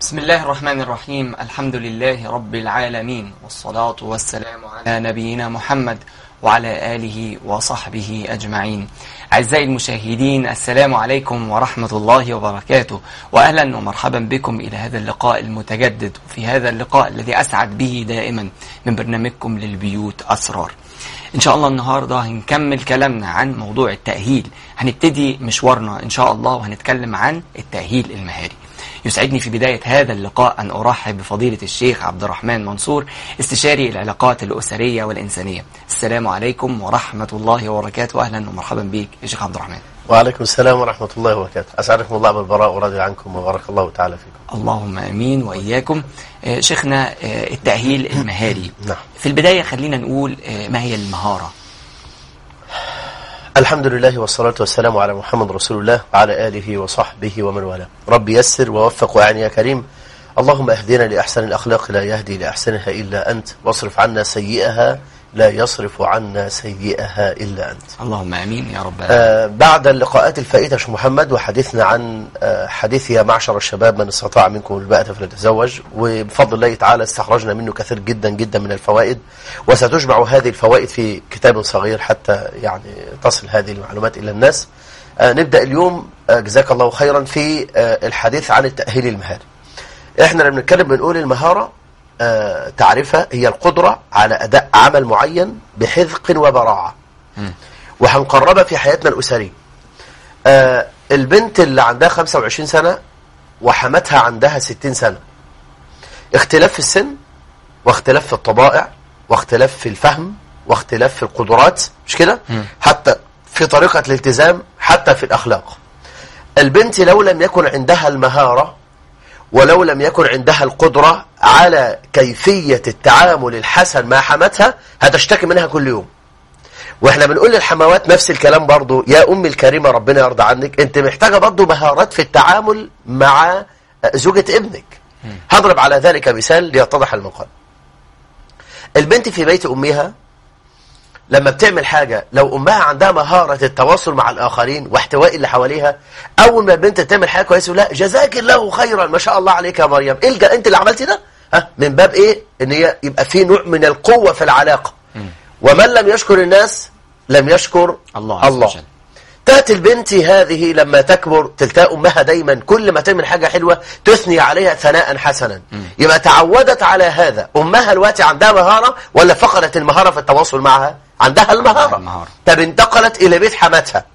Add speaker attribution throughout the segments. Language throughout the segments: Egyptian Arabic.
Speaker 1: بسم الله الرحمن الرحيم الحمد لله رب العالمين والصلاة والسلام على نبينا محمد وعلى آله وصحبه أجمعين أعزائي المشاهدين السلام عليكم ورحمة الله وبركاته وأهلا ومرحبا بكم إلى هذا اللقاء المتجدد وفي هذا اللقاء الذي أسعد به دائما من برنامجكم للبيوت أسرار إن شاء الله النهاردة هنكمل كلامنا عن موضوع التأهيل هنبتدي مشوارنا إن شاء الله وهنتكلم عن التأهيل المهاري يسعدني في بداية هذا اللقاء أن أرحب بفضيلة الشيخ عبد الرحمن منصور استشاري العلاقات الأسرية والإنسانية السلام عليكم ورحمة الله وبركاته أهلا ومرحبا بك يا شيخ عبد الرحمن
Speaker 2: وعليكم السلام ورحمة الله وبركاته أسعدكم الله بالبراء ورضي عنكم وبارك الله تعالى فيكم
Speaker 1: اللهم أمين وإياكم آه، شيخنا آه، التأهيل المهاري
Speaker 2: نعم.
Speaker 1: في البداية خلينا نقول آه، ما هي المهارة
Speaker 2: الحمد لله والصلاة والسلام على محمد رسول الله وعلى آله وصحبه ومن والاه رب يسر ووفق وعني يا كريم اللهم اهدنا لأحسن الأخلاق لا يهدي لأحسنها إلا أنت واصرف عنا سيئها لا يصرف عنا سيئها إلا أنت
Speaker 1: اللهم أمين يا رب العالمين
Speaker 2: آه بعد اللقاءات الفائتة شيخ محمد وحديثنا عن آه حديث يا معشر الشباب من استطاع منكم الباءة فليتزوج وبفضل الله تعالى استخرجنا منه كثير جدا جدا من الفوائد وستجمع هذه الفوائد في كتاب صغير حتى يعني تصل هذه المعلومات إلى الناس آه نبدأ اليوم آه جزاك الله خيرا في آه الحديث عن التأهيل المهاري احنا لما بنتكلم بنقول المهارة آه تعرفها هي القدرة على أداء عمل معين بحذق وبراعة وهنقربها في حياتنا الأسرية آه البنت اللي عندها 25 سنة وحماتها عندها 60 سنة اختلاف في السن واختلاف في الطبائع واختلاف في الفهم واختلاف في القدرات مش كده حتى في طريقة الالتزام حتى في الأخلاق البنت لو لم يكن عندها المهارة ولو لم يكن عندها القدرة على كيفية التعامل الحسن مع حماتها هتشتكي منها كل يوم واحنا بنقول للحموات نفس الكلام برضو يا أمي الكريمة ربنا يرضى عنك انت محتاجة برضو مهارات في التعامل مع زوجة ابنك هضرب على ذلك مثال ليتضح المقال البنت في بيت أمها لما بتعمل حاجة لو أمها عندها مهارة التواصل مع الآخرين واحتواء اللي حواليها أول ما البنت تعمل حاجة كويسة لا جزاك الله خيرا ما شاء الله عليك يا مريم إيه الج- أنت اللي عملتي ده ها من باب إيه إن هي يبقى في نوع من القوة في العلاقة ومن لم يشكر الناس لم يشكر
Speaker 1: الله عز
Speaker 2: الله
Speaker 1: وجل.
Speaker 2: تأتي البنت هذه لما تكبر تلتقى أمها دايما كل ما تعمل حاجة حلوة تثني عليها ثناء حسنا يبقى تعودت على هذا أمها الوقت عندها مهارة ولا فقدت المهارة في التواصل معها عندها المهارة
Speaker 1: المهارة.
Speaker 2: طب انتقلت إلى بيت حماتها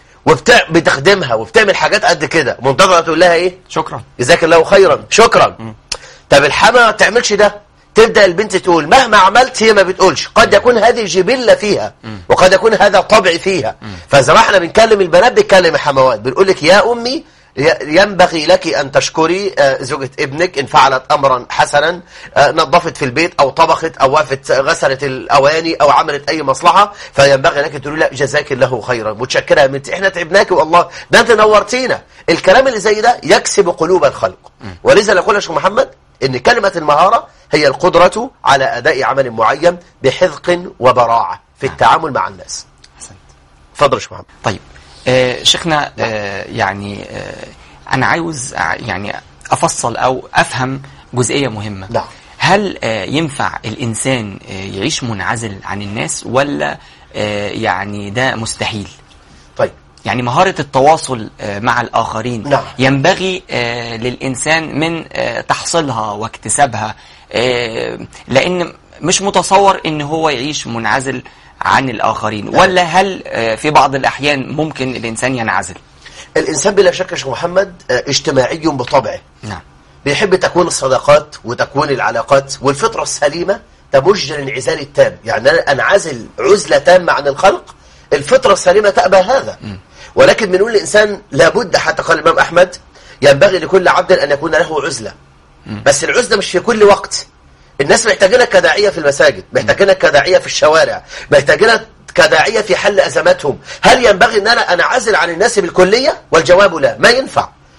Speaker 2: وبتخدمها وبتعمل حاجات قد كده منتظرة تقول لها إيه
Speaker 1: شكرا
Speaker 2: جزاك الله خيرا شكرا طب الحما ما بتعملش ده تبدأ البنت تقول مهما عملت هي ما بتقولش قد يكون هذه جبلة فيها وقد يكون هذا طبع فيها فزي ما احنا بنكلم البنات بنكلم الحموات بنقول لك يا أمي ي- ينبغي لك أن تشكري آه، زوجة ابنك إن فعلت أمرا حسنا آه، نظفت في البيت أو طبخت أو وقفت غسلت الأواني أو عملت أي مصلحة فينبغي لك تقولي لا جزاك الله خيرا متشكرة يا بنتي احنا تعبناك والله ده أنت نورتينا الكلام اللي زي ده يكسب قلوب الخلق ولذا نقول يا شيخ محمد ان كلمة المهارة هي القدرة على أداء عمل معين بحذق وبراعة في التعامل مع الناس
Speaker 1: أحسنت.
Speaker 2: اتفضل يا شيخ محمد
Speaker 1: طيب آه شيخنا آه يعني آه أنا عاوز ع- يعني أفصل أو أفهم جزئية مهمة
Speaker 2: نعم.
Speaker 1: هل آه ينفع الإنسان آه يعيش منعزل عن الناس ولا آه يعني ده مستحيل
Speaker 2: طيب
Speaker 1: يعني مهارة التواصل آه، مع الآخرين
Speaker 2: نعم.
Speaker 1: ينبغي آه، للإنسان من آه، تحصيلها واكتسابها آه، لأن مش متصور إن هو يعيش منعزل عن الآخرين ولا هل آه، في بعض الأحيان ممكن الإنسان ينعزل
Speaker 2: الإنسان بلا شك يا شيخ محمد آه، اجتماعي بطبعه
Speaker 1: نعم
Speaker 2: بيحب تكوين الصداقات وتكوين العلاقات والفطرة السليمة تمج للانعزال التام يعني أنا أنعزل عزلة تامة عن الخلق الفطرة السليمة تأبى هذا ولكن بنقول الإنسان لابد حتى قال الإمام أحمد ينبغي لكل عبد أن يكون له عزلة بس العزلة مش في كل وقت الناس محتاجينك كداعية في المساجد محتاجينك كداعية في الشوارع محتاجينك كداعية في حل أزماتهم هل ينبغي أن أنا أنعزل عن الناس بالكلية والجواب لا ما ينفع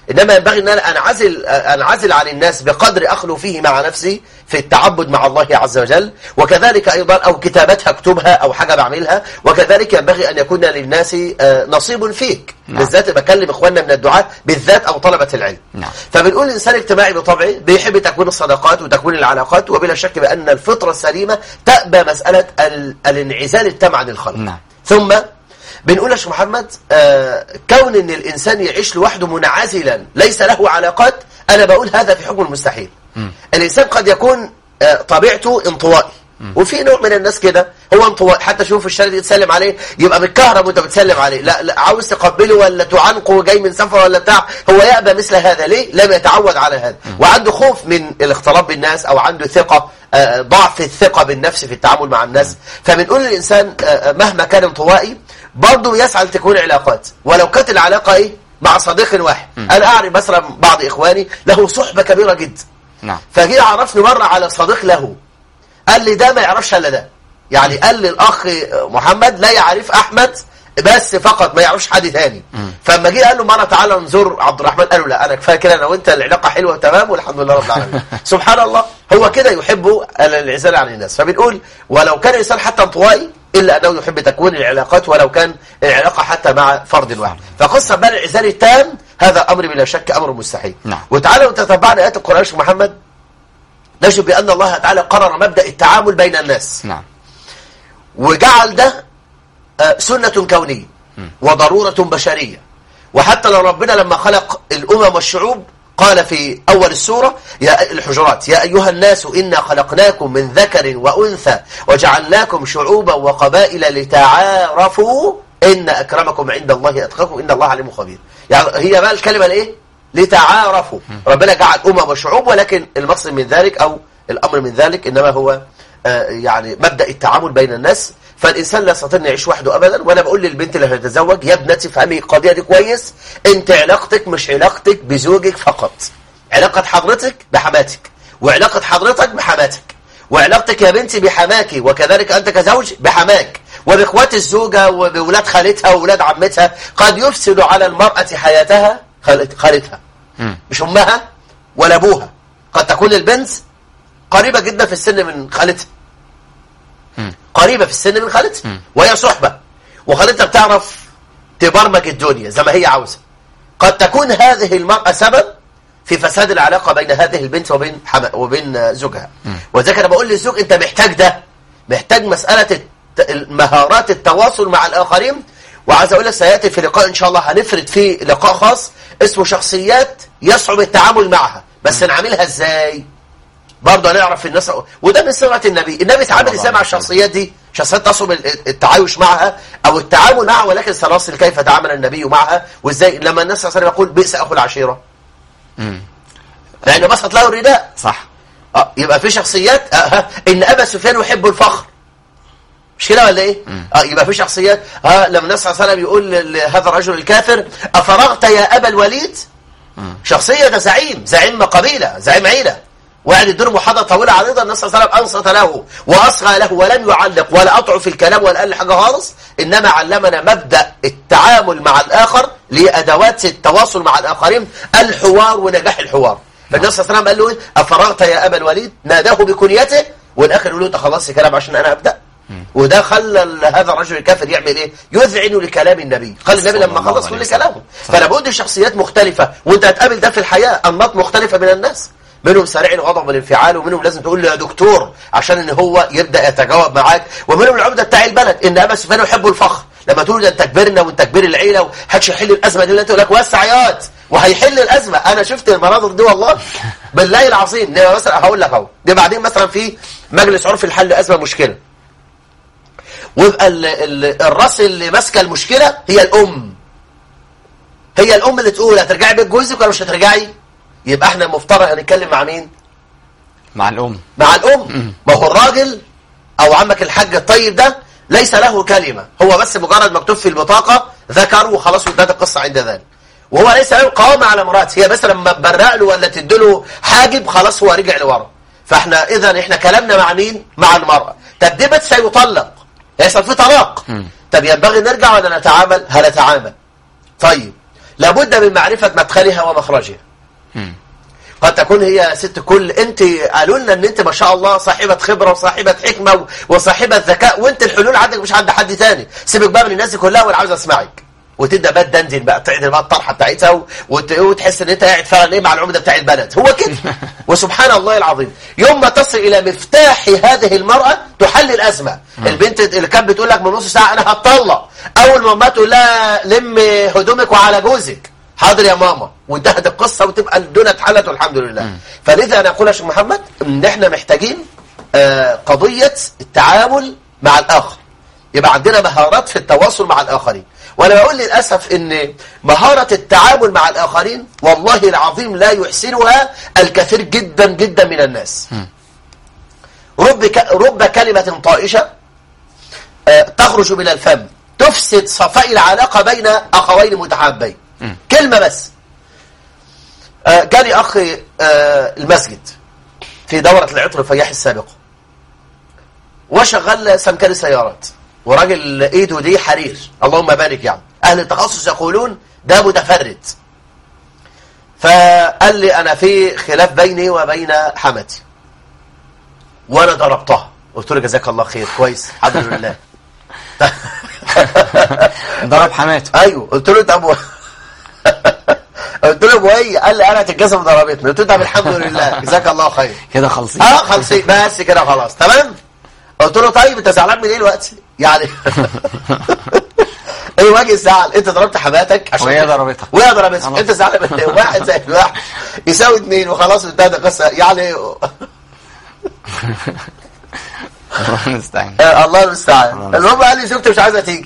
Speaker 2: إنما ينبغي أن أنا أنعزل, أنعزل عن الناس بقدر أخلو فيه مع نفسي في التعبد مع الله عز وجل وكذلك أيضا أو كتابتها اكتبها أو حاجة بعملها وكذلك ينبغي أن يكون للناس آه، نصيب فيك
Speaker 1: نعم.
Speaker 2: بالذات بكلم إخواننا من الدعاة بالذات أو طلبة العلم
Speaker 1: نعم.
Speaker 2: فبنقول الإنسان اجتماعي بطبعه بيحب تكوين الصداقات وتكوين العلاقات وبلا شك بأن الفطرة السليمة تأبى مسألة ال- الانعزال التام عن الخلق
Speaker 1: نعم.
Speaker 2: ثم بنقول يا شيخ محمد آه كون ان الانسان يعيش لوحده منعزلا ليس له علاقات انا بقول هذا في حكم المستحيل الانسان قد يكون آه طبيعته انطوائي وفي نوع من الناس كده هو انطوائي حتى شوف الشارع دي تسلم عليه يبقى متكهرب وانت بتسلم عليه لا, لا عاوز تقبله ولا تعنقه جاي من سفر ولا بتاع هو يأبى مثل هذا ليه لم يتعود على هذا وعنده خوف من الاختلاط بالناس او عنده ثقة آه، ضعف الثقة بالنفس في التعامل مع الناس فبنقول للإنسان آه، آه، مهما كان انطوائي برضه يسعى لتكوين علاقات ولو كانت العلاقة ايه مع صديق واحد انا اعرف مثلا بعض اخواني له صحبة كبيرة جدا
Speaker 1: نعم
Speaker 2: فجه عرفني مرة على صديق له قال لي ده ما يعرفش الا ده يعني قال لي الاخ محمد لا يعرف احمد بس فقط ما يعرفش حد تاني فلما جه قال له مره تعالى نزور عبد الرحمن قال له لا انا كفايه كده انا وانت العلاقه حلوه تمام والحمد لله رب العالمين سبحان الله هو كده يحب الانعزال عن الناس فبنقول ولو كان الانسان حتى انطوائي الا انه يحب تكوين العلاقات ولو كان العلاقه حتى مع فرد واحد فقصه بقى الانعزال التام هذا امر بلا شك امر مستحيل
Speaker 1: نعم.
Speaker 2: وتعالى وتتبعنا ايات القران يا شيخ محمد نجد بأن الله تعالى قرر مبدأ التعامل بين الناس
Speaker 1: نعم
Speaker 2: وجعل ده آه، سنة كونية وضرورة بشرية وحتى لو ربنا لما خلق الأمم والشعوب قال في أول السورة يا الحجرات يا أيها الناس إنا خلقناكم من ذكر وأنثى وجعلناكم شعوبا وقبائل لتعارفوا إن أكرمكم عند الله أتقاكم إن الله عليم خبير يعني هي بقى الكلمة الإيه؟ لتعارفوا ربنا جعل أمم وشعوب ولكن المقصد من ذلك أو الأمر من ذلك إنما هو آه، يعني مبدأ التعامل بين الناس فالإنسان لا يستطيع أن يعيش وحده أبدا وأنا بقول للبنت اللي هتتزوج يا ابنتي فهمي القضية دي كويس أنت علاقتك مش علاقتك بزوجك فقط علاقة حضرتك بحماتك وعلاقة حضرتك بحماتك وعلاقتك يا بنتي بحماكي وكذلك أنت كزوج بحماك وبإخوات الزوجة وبولاد خالتها وولاد عمتها قد يفسد على المرأة حياتها خالت- خالتها
Speaker 1: مم.
Speaker 2: مش أمها ولا أبوها قد تكون البنت قريبة جدا في السن من خالتها
Speaker 1: مم.
Speaker 2: قريبة في السن من خالتها
Speaker 1: مم.
Speaker 2: وهي صحبة وخالتها بتعرف تبرمج الدنيا زي ما هي عاوزة قد تكون هذه المرأة سبب في فساد العلاقة بين هذه البنت وبين حما وبين آه، زوجها وذلك أنا بقول للزوج أنت محتاج ده محتاج مسألة الت- مهارات التواصل مع الآخرين وعايز أقول لك سيأتي في لقاء إن شاء الله هنفرد فيه لقاء خاص اسمه شخصيات يصعب التعامل معها بس نعملها إزاي برضه هنعرف الناس وده من سيرة النبي النبي اتعامل
Speaker 1: الله
Speaker 2: ازاي مع
Speaker 1: عليه وسلم.
Speaker 2: الشخصيات دي شخصيات تصعب ال- التعايش معها او التعامل معها ولكن سنصل كيف تعامل النبي معها وازاي لما الناس صلى الله عليه وسلم يقول بئس اخو العشيره
Speaker 1: مم.
Speaker 2: لانه بسط له الرداء
Speaker 1: صح
Speaker 2: اه يبقى في شخصيات آه ان ابا سفيان يحب الفخر مش كده ولا ايه اه يبقى في شخصيات اه لما النبي صلى الله عليه وسلم يقول ل- لهذا الرجل الكافر افرغت يا ابا الوليد شخصيه ده زعيم زعيم قبيله زعيم عيله وقعد يدور محاضره طويله عريضه النبي صلى الله عليه وسلم انصت له واصغى له ولم يعلق ولا اطعن في الكلام ولا قال حاجه خالص انما علمنا مبدا التعامل مع الاخر لادوات التواصل مع الاخرين الحوار ونجاح الحوار فالنبي صلى الله عليه وسلم قال له ايه افرغت يا ابا الوليد ناداه بكنيته والاخر يقول له انت خلصت كلام عشان انا ابدا وده خلى ال- هذا الرجل الكافر يعمل ايه يذعن لكلام النبي قال النبي
Speaker 1: صلى
Speaker 2: لما
Speaker 1: الله
Speaker 2: خلص
Speaker 1: عليه
Speaker 2: كل
Speaker 1: وسلم.
Speaker 2: كلامه
Speaker 1: صحيح.
Speaker 2: فانا بقول دي شخصيات مختلفه وانت هتقابل ده في الحياه انماط مختلفه من الناس منهم سريع الغضب والانفعال ومنهم لازم تقول له يا دكتور عشان ان هو يبدا يتجاوب معاك ومنهم العمده بتاع البلد ان ابا سفيان يحب الفخر لما تقول ده انت كبرنا وانت كبير العيله وهاتش يحل الازمه دي اللي انت يقول لك وسع ياض وهيحل الازمه انا شفت المناظر دي والله بالله العظيم نبقى مثلا هقول لك اهو دي بعدين مثلا في مجلس عرفي لحل ازمه مشكله ويبقى ال- ال- الراس اللي ماسكه المشكله هي الام هي الام اللي تقول هترجعي بيت جوزك ولا مش هترجعي يبقى احنا مفترض هنتكلم مع مين
Speaker 1: مع الأم
Speaker 2: مع الام ما هو الراجل او عمك الحاج الطيب ده ليس له كلمه هو بس مجرد مكتوب في البطاقه ذكر وخلاص وانتهت القصه عند ذلك وهو ليس له قوامه على مراته هي بس لما تبرق له ولا تديله حاجب خلاص هو رجع لورا فاحنا اذا احنا كلامنا مع مين مع المراه طب دي بس سيطلق يحصل في طلاق طب ينبغي نرجع ولا نتعامل هنتعامل طيب لابد من معرفة مدخلها ومخرجها
Speaker 1: مم.
Speaker 2: قد تكون هي ست كل انت قالوا لنا ان انت ما شاء الله صاحبة خبرة وصاحبة حكمة و- وصاحبة ذكاء وانت الحلول عندك مش عند حد تاني سيبك بقى من الناس دي كلها وانا عاوز اسمعك وتبدا بقى تدندن بقى تعدل بقى الطرحه بتاعتها و- وت- وتحس ان انت قاعد فعلا ايه مع العمده بتاع البلد هو كده وسبحان الله العظيم يوم ما تصل الى مفتاح هذه المراه تحل الازمه البنت اللي كانت بتقول لك من نص ساعه انا هتطلق اول ما امها تقول لها لم هدومك وعلى جوزك حاضر يا ماما وانتهت القصه وتبقى الدنيا اتحلت والحمد لله فلذا انا اقول يا شيخ محمد ان احنا محتاجين آه، قضيه التعامل مع الاخر يبقى عندنا مهارات في التواصل مع الآخرين وأنا بقول للأسف أن مهارة التعامل مع الآخرين والله العظيم لا يحسنها الكثير جدا جدا من الناس رب, ك... رب كلمة طائشة آه، تخرج من الفم تفسد صفاء العلاقة بين أخوين متحابين كلمة بس آه، جالي أخ آه، المسجد في دورة العطر الفياح السابقة وشغل سمكري سيارات وراجل ايده دي حرير اللهم بارك يعني اهل التخصص يقولون ده متفرد فقال لي انا في خلاف بيني وبين حماتي وانا ضربتها قلت له جزاك الله خير كويس الحمد لله
Speaker 1: ضرب حماته
Speaker 2: ايوه قلت له طب و- قلت له وهي قال لي انا هتتجسم ضربتني قلت له طب الحمد لله جزاك الله خير
Speaker 1: كده خلصين
Speaker 2: اه خلصي بس كده خلاص تمام قلت له طيب انت زعلان من ايه دلوقتي يعني ايه وجه الزعل انت ضربت حماتك عشان
Speaker 1: وهي ضربتك.
Speaker 2: وهي ضربتك
Speaker 1: خلاص.
Speaker 2: انت زعلان من ايه واحد زائد واحد يساوي اثنين وخلاص انتهت القصه يعني
Speaker 1: الله المستعان
Speaker 2: آه الله المستعان
Speaker 1: الله
Speaker 2: المهم قال لي زوجتي مش عايزه تيجي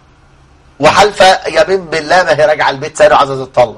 Speaker 2: وحلفه يمين بالله ما هي راجعه البيت سايره وعايزه تتطلق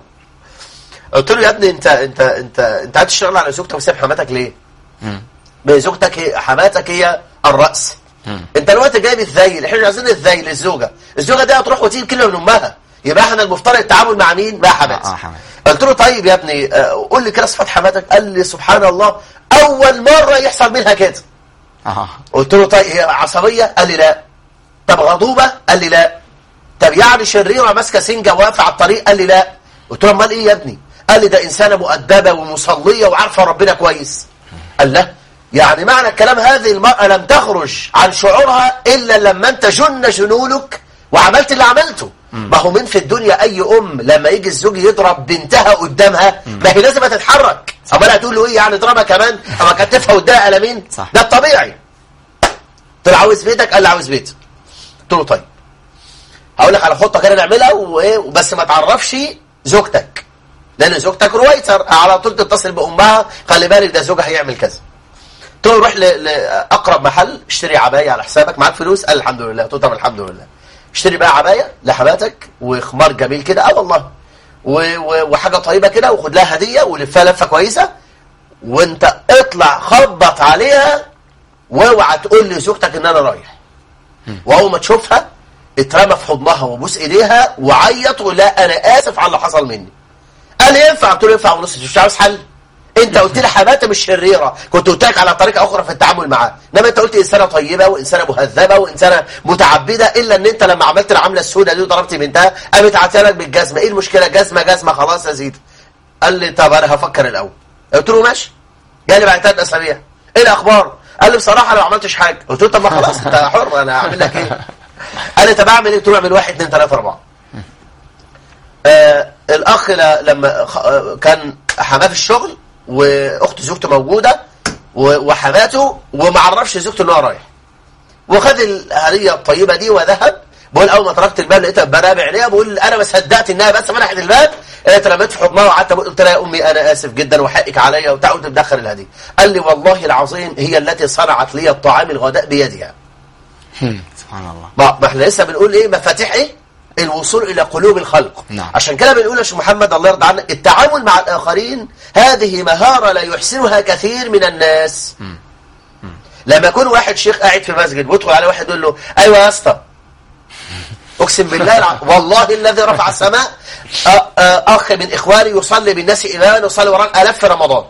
Speaker 2: قلت له يا ابني انت انت انت انت قاعد تشتغل على زوجتك وسايب حماتك ليه؟
Speaker 1: مم.
Speaker 2: ما هي زوجتك هي حماتك هي الراس
Speaker 1: مم.
Speaker 2: انت دلوقتي جايب الذيل احنا مش عايزين الذيل للزوجه الزوجه دي هتروح وتجيب كلمه من امها يبقى احنا المفترض التعامل مع مين؟ مع حماتي
Speaker 1: اه حماتي
Speaker 2: قلت له طيب يا ابني آه، قول لي كده صفات حماتك قال لي سبحان الله اول مره يحصل منها كده
Speaker 1: اه
Speaker 2: قلت له طيب هي عصبية قال لي لا طب غضوبة قال لي لا طب يعني شريرة ماسكة سنجة واقفة على الطريق قال لي لا قلت له امال ايه يا ابني قال لي ده إنسانة مؤدبة ومصلية وعارفة ربنا كويس قال لا يعني معنى الكلام هذه المرأة لم تخرج عن شعورها إلا لما أنت جن جنونك وعملت اللي عملته ما هو من في الدنيا أي أم لما يجي الزوج يضرب بنتها قدامها ما هي لازم تتحرك أمال هتقول له إيه يعني اضربها كمان أما كتفها واديها قلمين
Speaker 1: صح.
Speaker 2: ده الطبيعي قلت له عاوز بيتك قال لي عاوز بيتي قلت له طيب هقول لك على خطه كده نعملها وايه وبس ما تعرفش زوجتك لان زوجتك رويتر على طول تتصل بامها خلي بالك ده زوجها هيعمل كذا قلت له روح ل- لاقرب محل اشتري عبايه على حسابك معاك فلوس قال الحمد لله قلت له طب الحمد لله اشتري بقى عبايه لحماتك وخمار جميل كده اه والله و- و- وحاجه طيبه كده وخد لها هديه ولفها لفه كويسه وانت اطلع خبط عليها واوعى تقول لزوجتك ان انا رايح واول ما تشوفها اترمى في حضنها وبوس ايديها وعيط وقول لها انا اسف على اللي حصل مني قال لي ينفع قلت له ينفع ونص مش عاوز حل انت قلت لي حماتي مش شريره كنت قلت لك على طريقه اخرى في التعامل معاها انما انت قلت انسانه طيبه وانسانه مهذبه وانسانه متعبده الا ان انت لما عملت العمله السوداء دي وضربت بنتها قامت عاتلك بالجزمه ايه المشكله جزمه جزمه خلاص يا سيدي قال لي طب انا هفكر الاول قلت له ماشي جالي بعد ثلاث اسابيع ايه الاخبار قال لي بصراحه انا ما عملتش حاجه قلت له طب ما خلاص انت حر انا هعمل لك ايه قال لي طب اعمل ايه قلت له اعمل واحد اثنين ثلاثه اربعه آه الاخ ل- لما خ- آه، كان حماه في الشغل واخت زوجته موجوده و- وحماته وما عرفش زوجته ان هو رايح وخد الهديه الطيبه دي وذهب بقول اول ما تركت الباب لقيتها برابع عينيها بقول انا ما صدقت انها بس فتحت الباب اترميت في حضنها وقعدت أقول- قلت لها يا امي انا اسف جدا وحقك عليا وبتاع قلت تدخل الهديه قال لي والله العظيم هي التي صنعت لي الطعام الغداء بيدها
Speaker 1: هم. سبحان الله
Speaker 2: ما ما احنا لسه بنقول ايه مفاتيح ايه الوصول الى قلوب الخلق
Speaker 1: نعم.
Speaker 2: عشان كده بنقول يا شيخ محمد الله يرضى عنك التعامل مع الاخرين هذه مهاره لا يحسنها كثير من الناس لما يكون واحد شيخ قاعد في مسجد ويدخل عليه واحد يقول له ايوه يا اسطى اقسم بالله الع... والله الذي رفع السماء أ- أ- اخ من اخواني يصلي بالناس اماما ويصلي وراء الاف في رمضان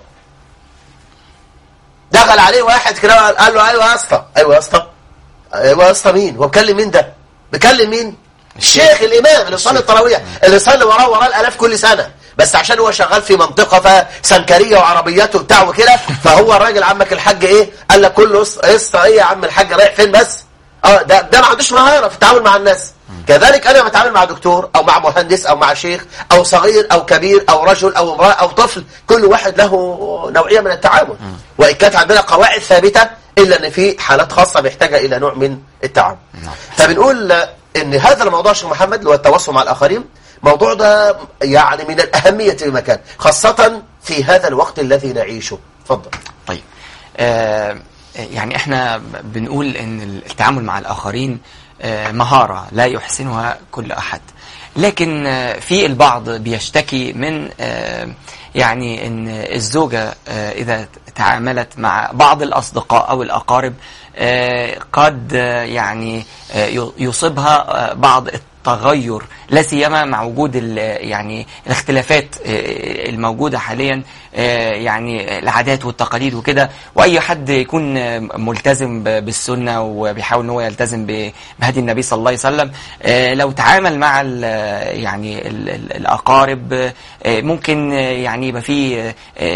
Speaker 2: دخل عليه واحد كده قال له ايوه يا اسطى ايوه يا اسطى ايوه يا اسطى مين هو بيكلم مين ده بيكلم مين الشيخ الامام اللي صلي التراويح اللي صلي وراه وراه الالاف كل سنه بس عشان هو شغال في منطقه فسنكريه وعربيات وبتاع وكده فهو الراجل عمك الحاج ايه قال لك كله قصه ايه يا عم الحاج رايح فين بس اه ده ده ما عندوش مهاره في التعامل مع الناس كذلك انا بتعامل مع دكتور او مع مهندس او مع شيخ او صغير او كبير او رجل او امراه او طفل كل واحد له نوعيه من التعامل وان كانت عندنا قواعد ثابته الا ان في حالات خاصه محتاجه الى نوع من التعامل فبنقول ان هذا الموضوع شيخ محمد اللي هو التواصل مع الاخرين الموضوع ده يعني من الاهميه بمكان خاصه في هذا الوقت الذي نعيشه اتفضل
Speaker 1: طيب آه يعني احنا بنقول ان التعامل مع الاخرين آه مهارة لا يحسنها كل احد لكن آه في البعض بيشتكي من آه يعني ان الزوجة آه اذا تعاملت مع بعض الاصدقاء او الاقارب آه قد آه يعني آه يصيبها آه بعض التغير لا سيما مع وجود يعني الاختلافات الموجوده حاليا يعني العادات والتقاليد وكده واي حد يكون ملتزم بالسنه وبيحاول ان هو يلتزم بهدي النبي صلى الله عليه وسلم لو تعامل مع ال يعني ال الاقارب ممكن يعني يبقى في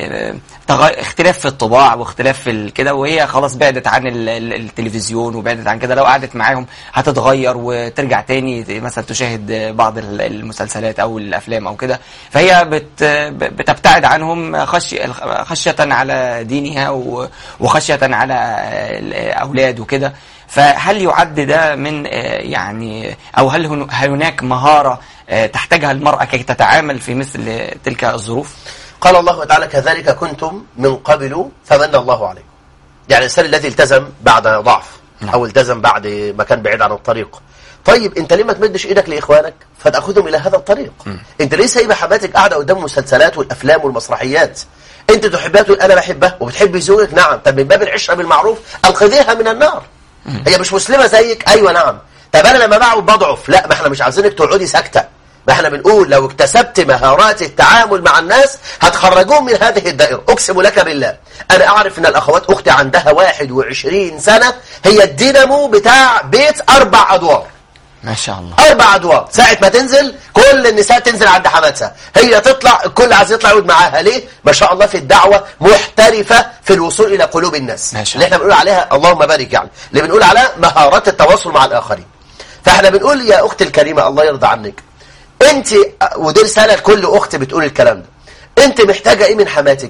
Speaker 1: اختلاف في الطباع واختلاف في كده وهي خلاص بعدت عن التلفزيون وبعدت عن كده لو قعدت معاهم هتتغير وترجع تاني مثلا تشاهد بعض المسلسلات او الافلام او كده فهي بت بتبتعد عنهم خشي خشيه على دينها وخشيه على الاولاد وكده فهل يعد ده من يعني او هل هناك مهاره تحتاجها المراه كي تتعامل في مثل تلك الظروف؟
Speaker 2: قال الله تعالى كذلك كنتم من قبل فمن الله عليكم يعني الانسان الذي التزم بعد ضعف او التزم بعد ما كان بعيد عن الطريق طيب انت ليه ما تمدش ايدك لاخوانك فتاخذهم الى هذا الطريق م. انت ليه سايبه حماتك قاعده قدام المسلسلات والافلام والمسرحيات انت تحبها تقول انا بحبها وبتحبي زوجك نعم طب من باب العشره بالمعروف انقذيها من النار م. هي مش مسلمه زيك ايوه نعم طب انا لما بقعد بضعف لا ما احنا مش عاوزينك تقعدي ساكته ما احنا بنقول لو اكتسبت مهارات التعامل مع الناس هتخرجوهم من هذه الدائرة اقسم لك بالله انا اعرف ان الاخوات اختي عندها 21 سنة هي الدينامو بتاع بيت اربع ادوار
Speaker 1: ما شاء الله
Speaker 2: اربع ادوار ساعة ما تنزل كل النساء تنزل عند حماتها هي تطلع الكل عايز يطلع يقعد معاها ليه ما شاء الله في الدعوة محترفة في الوصول الى قلوب الناس
Speaker 1: ما شاء
Speaker 2: اللي احنا بنقول عليها اللهم بارك يعني اللي بنقول عليها مهارات التواصل مع الاخرين فاحنا بنقول يا اختي الكريمة الله يرضى عنك انت ودي رسالة لكل اخت بتقول الكلام ده انت محتاجة ايه من حماتك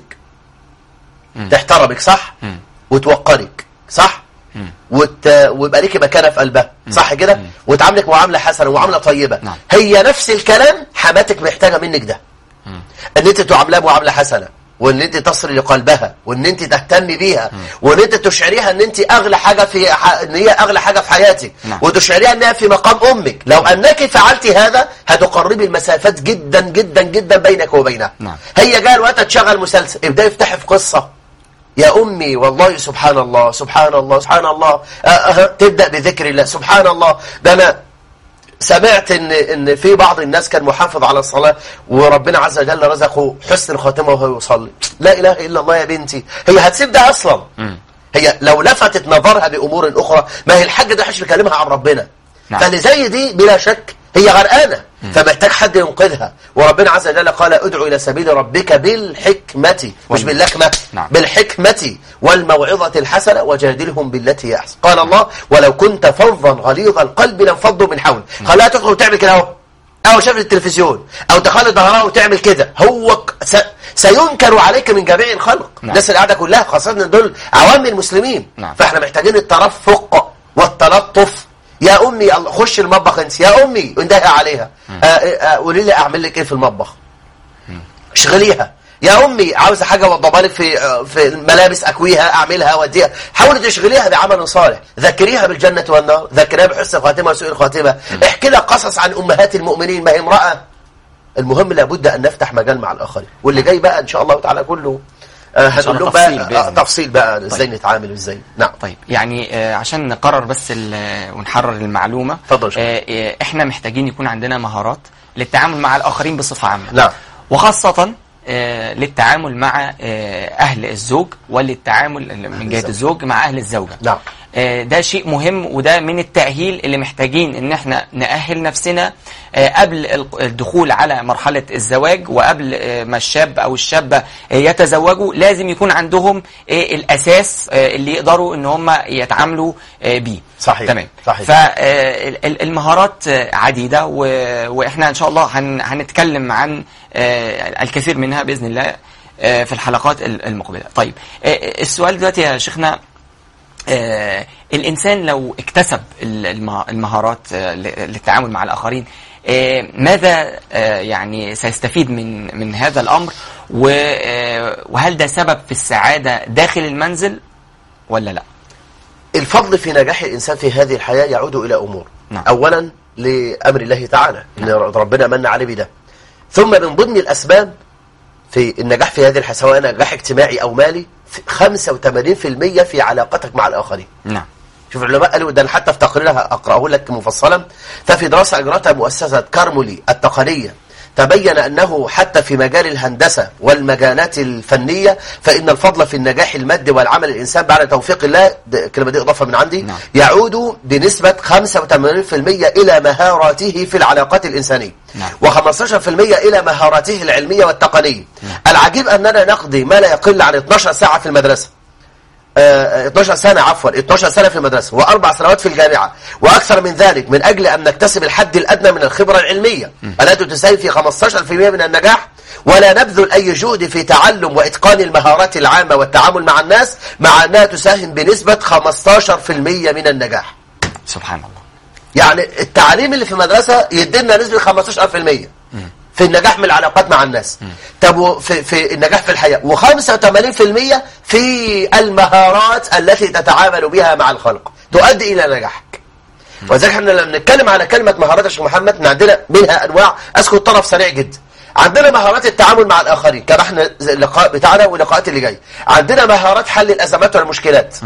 Speaker 1: مم.
Speaker 2: تحترمك صح
Speaker 1: مم.
Speaker 2: وتوقرك صح
Speaker 1: مم.
Speaker 2: وت... ويبقى ليكي مكانه في قلبها صح كده
Speaker 1: مم.
Speaker 2: وتعاملك معامله حسنه ومعامله طيبه
Speaker 1: نعم.
Speaker 2: هي نفس الكلام حماتك محتاجه منك ده
Speaker 1: مم.
Speaker 2: ان انت تعاملها معامله حسنه وان انت تصل لقلبها وان انت تهتمي بيها وان انت تشعريها ان انت اغلى حاجه في ح... ان هي اغلى حاجه في حياتك
Speaker 1: نعم.
Speaker 2: وتشعريها انها في مقام امك لو انك فعلت هذا هتقربي المسافات جدا جدا جدا بينك وبينها
Speaker 1: نعم.
Speaker 2: هي جاء الوقت تشغل مسلسل ابدا افتحي في قصه يا أمي والله سبحان الله سبحان الله سبحان الله أه أه تبدأ بذكر الله سبحان الله ده أنا سمعت إن, إن في بعض الناس كان محافظ على الصلاة وربنا عز وجل رزقه حسن الخاتمة وهو يصلي لا إله إلا الله يا بنتي هي هتسيب ده أصلا
Speaker 1: مم.
Speaker 2: هي لو لفتت نظرها بأمور أخرى ما هي الحاجة ده حش بيكلمها عن ربنا
Speaker 1: نعم.
Speaker 2: فاللي زي دي بلا شك هي غرقانة فمحتاج حد ينقذها وربنا عز وجل قال ادعو إلى سبيل ربك بالحكمة مش
Speaker 1: وال-
Speaker 2: باللكمة
Speaker 1: نعم.
Speaker 2: بالحكمة والموعظة الحسنة وجادلهم بالتي هي أحسن قال الله ولو كنت فظا غليظ القلب لانفضوا من حولك خلاها تدخل وتعمل كده اهو أو شاف التلفزيون أو تخلي ظهرها وتعمل كده هو ك- س... سينكر عليك من جميع الخلق
Speaker 1: نعم.
Speaker 2: الناس اللي قاعدة كلها خاصة إن دول عوام المسلمين
Speaker 1: نعم.
Speaker 2: فاحنا محتاجين الترفق والتلطف يا أمي الله- خش المطبخ انت يا أمي اندهي عليها آه، آه، قولي لي أعمل لك إيه في المطبخ اشغليها يا امي عاوزه حاجه وضبها لك في في الملابس اكويها اعملها وديها حاولي تشغليها بعمل صالح ذكريها بالجنه والنار ذكريها بحسن الخاتمه وسوء الخاتمه احكي لها قصص عن امهات المؤمنين ما هي امراه المهم لابد ان نفتح مجال مع الاخرين واللي جاي بقى ان شاء الله تعالى كله آه،
Speaker 1: إن شاء
Speaker 2: هنقول
Speaker 1: الله
Speaker 2: لهم
Speaker 1: تفصيل
Speaker 2: بقى
Speaker 1: بإذن
Speaker 2: آه،
Speaker 1: الله.
Speaker 2: تفصيل بقى ازاي نتعامل وازاي نعم
Speaker 1: طيب يعني آه، عشان نقرر بس ال- ونحرر المعلومة
Speaker 2: اتفضل يا شيخ.
Speaker 1: آه، آه، احنا محتاجين يكون عندنا مهارات للتعامل مع الآخرين بصفة عامة
Speaker 2: نعم
Speaker 1: وخاصة آه، للتعامل مع آه، أهل الزوج وللتعامل من جهة
Speaker 2: الزوج.
Speaker 1: الزوج مع أهل الزوجة
Speaker 2: نعم
Speaker 1: آه، ده شيء مهم وده من التأهيل اللي محتاجين ان احنا نأهل نفسنا آه، قبل ال- الدخول على مرحلة الزواج وقبل آه، ما الشاب او الشابة آه، يتزوجوا لازم يكون عندهم آه، الاساس آه، اللي يقدروا ان هم يتعاملوا آه، بيه
Speaker 2: صحيح.
Speaker 1: تمام
Speaker 2: صحيح.
Speaker 1: فالمهارات عديدة و- واحنا ان شاء الله هن- هنتكلم عن آه، الكثير منها باذن الله آه، في الحلقات ال- المقبلة طيب آه، السؤال دلوقتي يا شيخنا آه، الإنسان لو اكتسب ال- المه- المهارات آه، ل- للتعامل مع الآخرين آه، ماذا آه، يعني سيستفيد من من هذا الأمر و- آه، وهل ده سبب في السعادة داخل المنزل ولا لا؟
Speaker 2: الفضل في نجاح الإنسان في هذه الحياة يعود إلى أمور
Speaker 1: نعم.
Speaker 2: أولا لأمر الله تعالى إن ربنا من عليه بده ثم من ضمن الأسباب في النجاح في هذه الحياة سواء نجاح اجتماعي أو مالي في 85% في علاقتك مع الآخرين
Speaker 1: نعم
Speaker 2: شوف العلماء قالوا ده أنا حتى في تقريرها أقرأه لك مفصلا ففي دراسة أجرتها مؤسسة كارمولي التقنية تبين أنه حتى في مجال الهندسة والمجالات الفنية فإن الفضل في النجاح المادي والعمل الإنسان بعد توفيق الله ده- الكلمة دي إضافة من عندي
Speaker 1: نعم.
Speaker 2: يعود بنسبة 85% إلى مهاراته في العلاقات الإنسانية
Speaker 1: نعم.
Speaker 2: و15% إلى مهاراته العلمية والتقنية العجيب أننا نقضي ما لا يقل عن 12 ساعة في المدرسة آه، 12 سنة عفوا 12 سنة في المدرسة وأربع سنوات في الجامعة وأكثر من ذلك من أجل أن نكتسب الحد الأدنى من الخبرة العلمية التي تساهم في 15% من النجاح ولا نبذل أي جهد في تعلم وإتقان المهارات العامة والتعامل مع الناس مع أنها تساهم بنسبة 15% من النجاح
Speaker 1: سبحان الله
Speaker 2: يعني التعليم اللي في المدرسة يدينا نسبة 15% في النجاح من العلاقات مع الناس طب و- في, في النجاح في الحياة و85% في المهارات التي تتعامل بها مع الخلق تؤدي إلى نجاحك وذلك احنا لما نتكلم على كلمة مهارات يا شيخ محمد إن عندنا منها أنواع أذكر طرف سريع جدا عندنا مهارات التعامل مع الآخرين كما احنا زي اللقاء بتاعنا واللقاءات اللي جاي عندنا مهارات حل الأزمات والمشكلات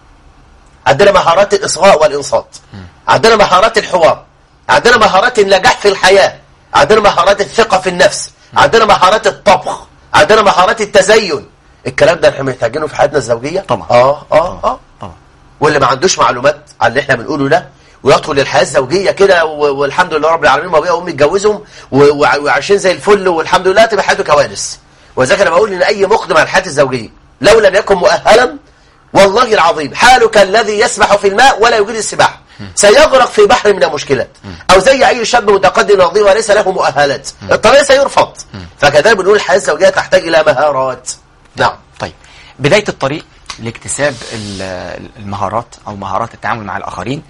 Speaker 2: عندنا مهارات الإصغاء والإنصات عندنا مهارات الحوار عندنا مهارات النجاح في الحياة عندنا مهارات الثقة في النفس عندنا مهارات الطبخ عندنا مهارات التزين الكلام ده احنا محتاجينه في حياتنا الزوجية
Speaker 1: طبعا.
Speaker 2: اه اه اه
Speaker 1: طبعا
Speaker 2: واللي ما عندوش معلومات عن اللي احنا بنقوله ده ويدخل للحياة الزوجية كده و- والحمد لله رب العالمين وابويا وامي اتجوزهم و- وع- وعايشين زي الفل والحمد لله تبقى حياته كوارث وذلك انا بقول ان اي مقدم على الحياة الزوجية لو لم يكن مؤهلا والله العظيم حالك الذي يسبح في الماء ولا يجيد السباحة سيغرق في بحر من المشكلات او زي اي شاب متقدم رضي وليس له مؤهلات الطريق سيرفض فكذلك بنقول الحياة الزوجية تحتاج الى مهارات نعم
Speaker 1: طيب بداية الطريق لاكتساب ال- المهارات أو مهارات التعامل مع الآخرين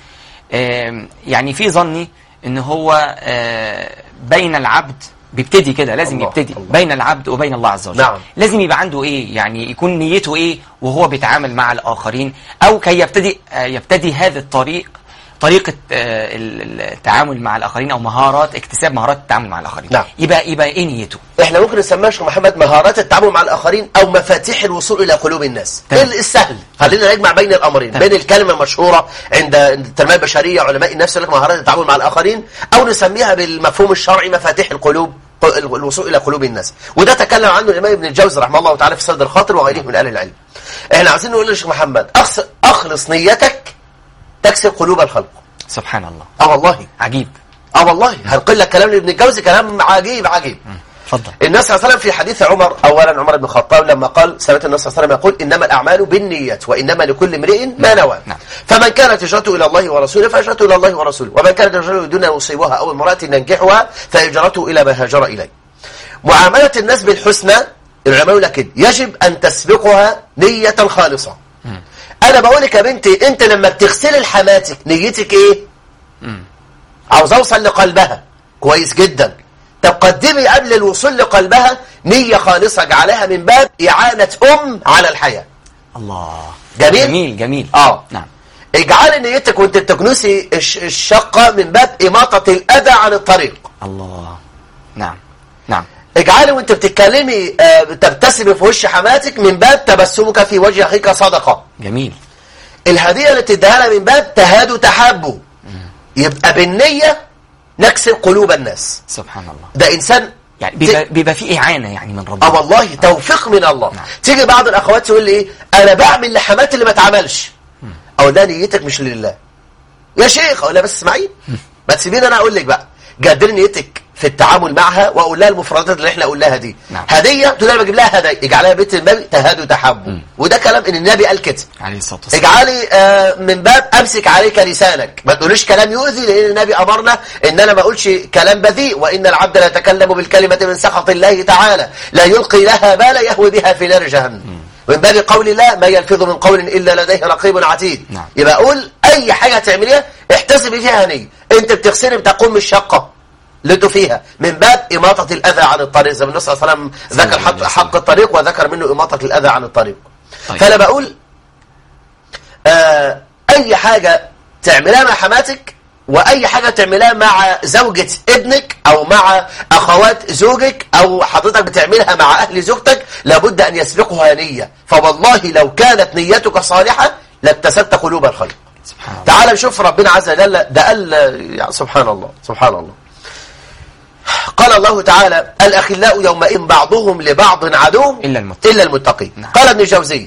Speaker 1: آم، يعني في ظني إن هو آه، بين العبد بيبتدي كده لازم
Speaker 2: الله،
Speaker 1: يبتدي
Speaker 2: الله.
Speaker 1: بين العبد وبين الله عز وجل
Speaker 2: نعم.
Speaker 1: لازم يبقى عنده ايه يعني يكون نيته ايه وهو بيتعامل مع الاخرين او كي يبتدي آه، يبتدي هذا الطريق طريقة آه، ال- ال- التعامل مع الآخرين أو مهارات اكتساب مهارات التعامل مع الآخرين
Speaker 2: نعم.
Speaker 1: يبقى يبقى إيه نيته؟
Speaker 2: احنا ممكن نسميها يا شيخ محمد مهارات التعامل مع الاخرين او مفاتيح الوصول الى قلوب الناس
Speaker 1: تمام.
Speaker 2: ال- السهل خلينا نجمع بين الامرين
Speaker 1: تمام.
Speaker 2: بين الكلمه المشهوره عند التنميه البشريه علماء النفس يقول لك مهارات التعامل مع الاخرين او نسميها بالمفهوم الشرعي مفاتيح القلوب ق- الوصول الى قلوب الناس وده تكلم عنه الامام ابن الجوزي رحمه الله تعالى في سرد الخاطر وغيره من اهل العلم احنا عايزين نقول يا شيخ محمد أخص- اخلص نيتك تكسب قلوب الخلق
Speaker 1: سبحان الله
Speaker 2: اه والله
Speaker 1: عجيب
Speaker 2: اه والله هنقول لك كلام لابن الجوزي كلام عجيب عجيب
Speaker 1: اتفضل
Speaker 2: النبي صلى الله عليه وسلم في حديث عمر اولا عمر بن الخطاب لما قال سمعت النبي صلى الله عليه وسلم يقول انما الاعمال بالنيات وانما لكل امرئ ما نوى
Speaker 1: نعم.
Speaker 2: فمن كانت هجرته الى الله ورسوله فهجرته الى الله ورسوله ومن كانت هجرته دون ان يصيبها او امراه ينكحها فهجرته الى ما هاجر اليه معامله الناس بالحسنى العلماء يقول لك كده يجب ان تسبقها نيه خالصه انا بقول لك يا بنتي انت لما بتغسلي لحماتك نيتك ايه عاوز اوصل لقلبها كويس جدا طب قدمي قبل الوصول لقلبها نية خالصة اجعلها من باب إعانة أم على الحياة
Speaker 1: الله
Speaker 2: جميل؟
Speaker 1: جميل جميل
Speaker 2: آه.
Speaker 1: نعم
Speaker 2: اجعلي نيتك وانت بتكنسي الش- الشقة من باب إماطة الأذى عن الطريق
Speaker 1: الله نعم نعم
Speaker 2: اجعلي وانت بتتكلمي آه، تبتسمي في وش حماتك من باب تبسمك في وجه أخيك صدقة
Speaker 1: جميل
Speaker 2: الهدية اللي تديها لها من باب تهادوا تحابوا يبقى بالنية نكسب قلوب الناس
Speaker 1: سبحان الله
Speaker 2: ده إنسان
Speaker 1: يعني بيبقى, بيبقى في إعانة يعني من ربنا
Speaker 2: اه والله توفيق من الله
Speaker 1: نعم.
Speaker 2: تيجي بعض الاخوات تقول لي ايه انا بعمل لحماتي اللي ما اتعملش او ده نيتك مش لله يا شيخ اقول لها بس اسمعي ما تسيبيني انا اقول لك بقى جدري نيتك في التعامل معها واقول لها المفردات اللي احنا قلناها دي
Speaker 1: نعم.
Speaker 2: هديه تقول لها بجيب لها هديه اجعلها بيت النبي تهادوا تحبوا وده كلام ان النبي قال كده
Speaker 1: عليه الصلاة والسلام
Speaker 2: اجعلي آه، من باب امسك عليك لسانك ما تقوليش كلام يؤذي لان النبي امرنا ان انا ما اقولش كلام بذيء وان العبد لا يتكلم بالكلمه من سخط الله تعالى لا يلقي لها بالا يهوي بها في نار جهنم من باب قول الله ما يلفظ من قول الا لديه رقيب عتيد
Speaker 1: نعم.
Speaker 2: يبقى اقول اي حاجه تعمليها احتسبي فيها هنيه انت بتغسلي بتقوم الشقه لتو فيها من باب إماطة الأذى عن الطريق زي ما النبي صلى الله عليه وسلم ذكر
Speaker 1: الله عليه
Speaker 2: حق,
Speaker 1: وسلم.
Speaker 2: حق الطريق وذكر منه إماطة الأذى عن الطريق
Speaker 1: طيب.
Speaker 2: فأنا بقول آه أي حاجة تعملها مع حماتك وأي حاجة تعملها مع زوجة ابنك أو مع أخوات زوجك أو حضرتك بتعملها مع أهل زوجتك لابد أن يسبقها نية فوالله لو كانت نيتك صالحة لابتسمت قلوب الخلق
Speaker 1: سبحان الله
Speaker 2: تعال نشوف ربنا عز وجل ده قال يعني سبحان الله سبحان الله قال الله تعالى الأخلاء يومئذ بعضهم لبعض عدو
Speaker 1: إلا المتقين.
Speaker 2: إلا المتقين
Speaker 1: نعم.
Speaker 2: قال ابن الجوزي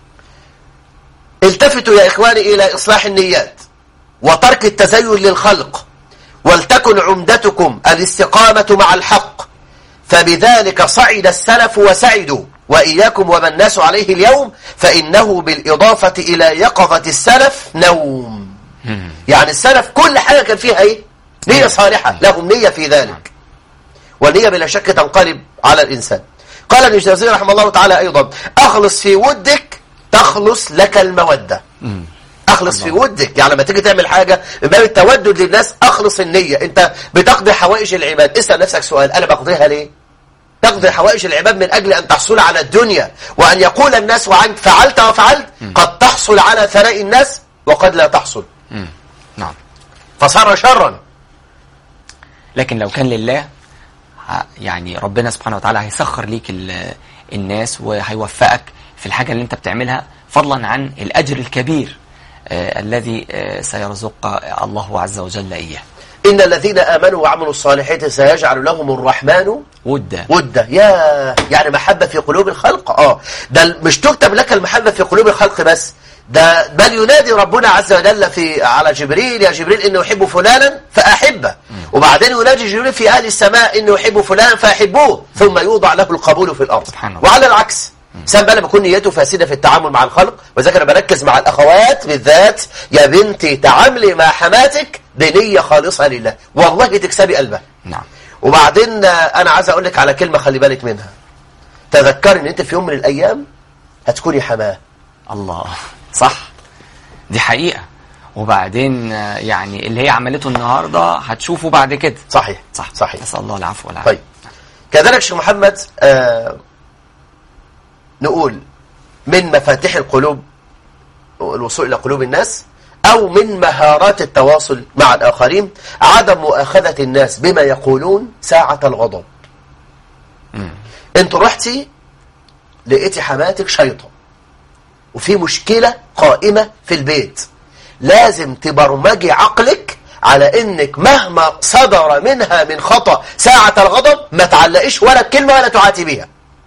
Speaker 2: التفتوا يا إخواني إلى إصلاح النيات وترك التزين للخلق ولتكن عمدتكم الاستقامة مع الحق فبذلك صعد السلف وسعدوا وإياكم وما الناس عليه اليوم فإنه بالإضافة إلى يقظة السلف نوم يعني السلف كل حاجة كان فيها إيه؟ نية صالحة لهم نية في ذلك والنية بلا شك تنقلب على الإنسان قال ابن الجوزي رحمه الله تعالى أيضا أخلص في ودك تخلص لك المودة أخلص في ودك يعني لما تيجي تعمل حاجة من باب التودد للناس أخلص النية أنت بتقضي حوائج العباد اسأل نفسك سؤال أنا بقضيها ليه تقضي حوائج العباد من أجل أن تحصل على الدنيا وأن يقول الناس عنك فعلت وفعلت قد تحصل على ثناء الناس وقد لا تحصل
Speaker 1: مم. نعم
Speaker 2: فصار شرا
Speaker 1: لكن لو كان لله ه- يعني ربنا سبحانه وتعالى هيسخر ليك ال- الناس وهيوفقك في الحاجة اللي انت بتعملها فضلا عن الأجر الكبير آه الذي آه سيرزق الله عز وجل إياه
Speaker 2: إن الذين آمنوا وعملوا الصالحات سيجعل لهم الرحمن
Speaker 1: ودا
Speaker 2: ودة يا يعني محبة في قلوب الخلق اه ده مش تكتب لك المحبة في قلوب الخلق بس ده بل ينادي ربنا عز وجل في على جبريل يا جبريل انه يحب فلانا فاحبه وبعدين ينادي جبريل في اهل السماء انه يحب فلانا فاحبوه ثم يوضع له القبول في الارض
Speaker 1: سبحان الله.
Speaker 2: وعلى العكس سام بقى لما يكون نيته فاسده في التعامل مع الخلق وذلك انا بركز مع الاخوات بالذات يا بنتي تعاملي مع حماتك بنيه خالصه لله والله تكسبي قلبها
Speaker 1: نعم
Speaker 2: وبعدين آه، انا عايز اقول لك على كلمه خلي بالك منها تذكري ان انت في يوم من الايام هتكوني حماه
Speaker 1: الله صح دي حقيقة وبعدين آه، يعني اللي هي عملته النهاردة هتشوفه بعد كده
Speaker 2: صحيح
Speaker 1: صح
Speaker 2: صحيح
Speaker 1: نسأل الله العفو والعافية
Speaker 2: طيب كذلك شيخ محمد آه نقول من مفاتيح القلوب الوصول إلى قلوب الناس أو من مهارات التواصل مع الآخرين عدم مؤاخذة الناس بما يقولون ساعة الغضب انت رحتي لقيتي حماتك شيطة وفي مشكلة قائمة في البيت لازم تبرمجي عقلك على انك مهما صدر منها من خطأ ساعة الغضب ما تعلقيش ولا بكلمة ولا تعاتبيها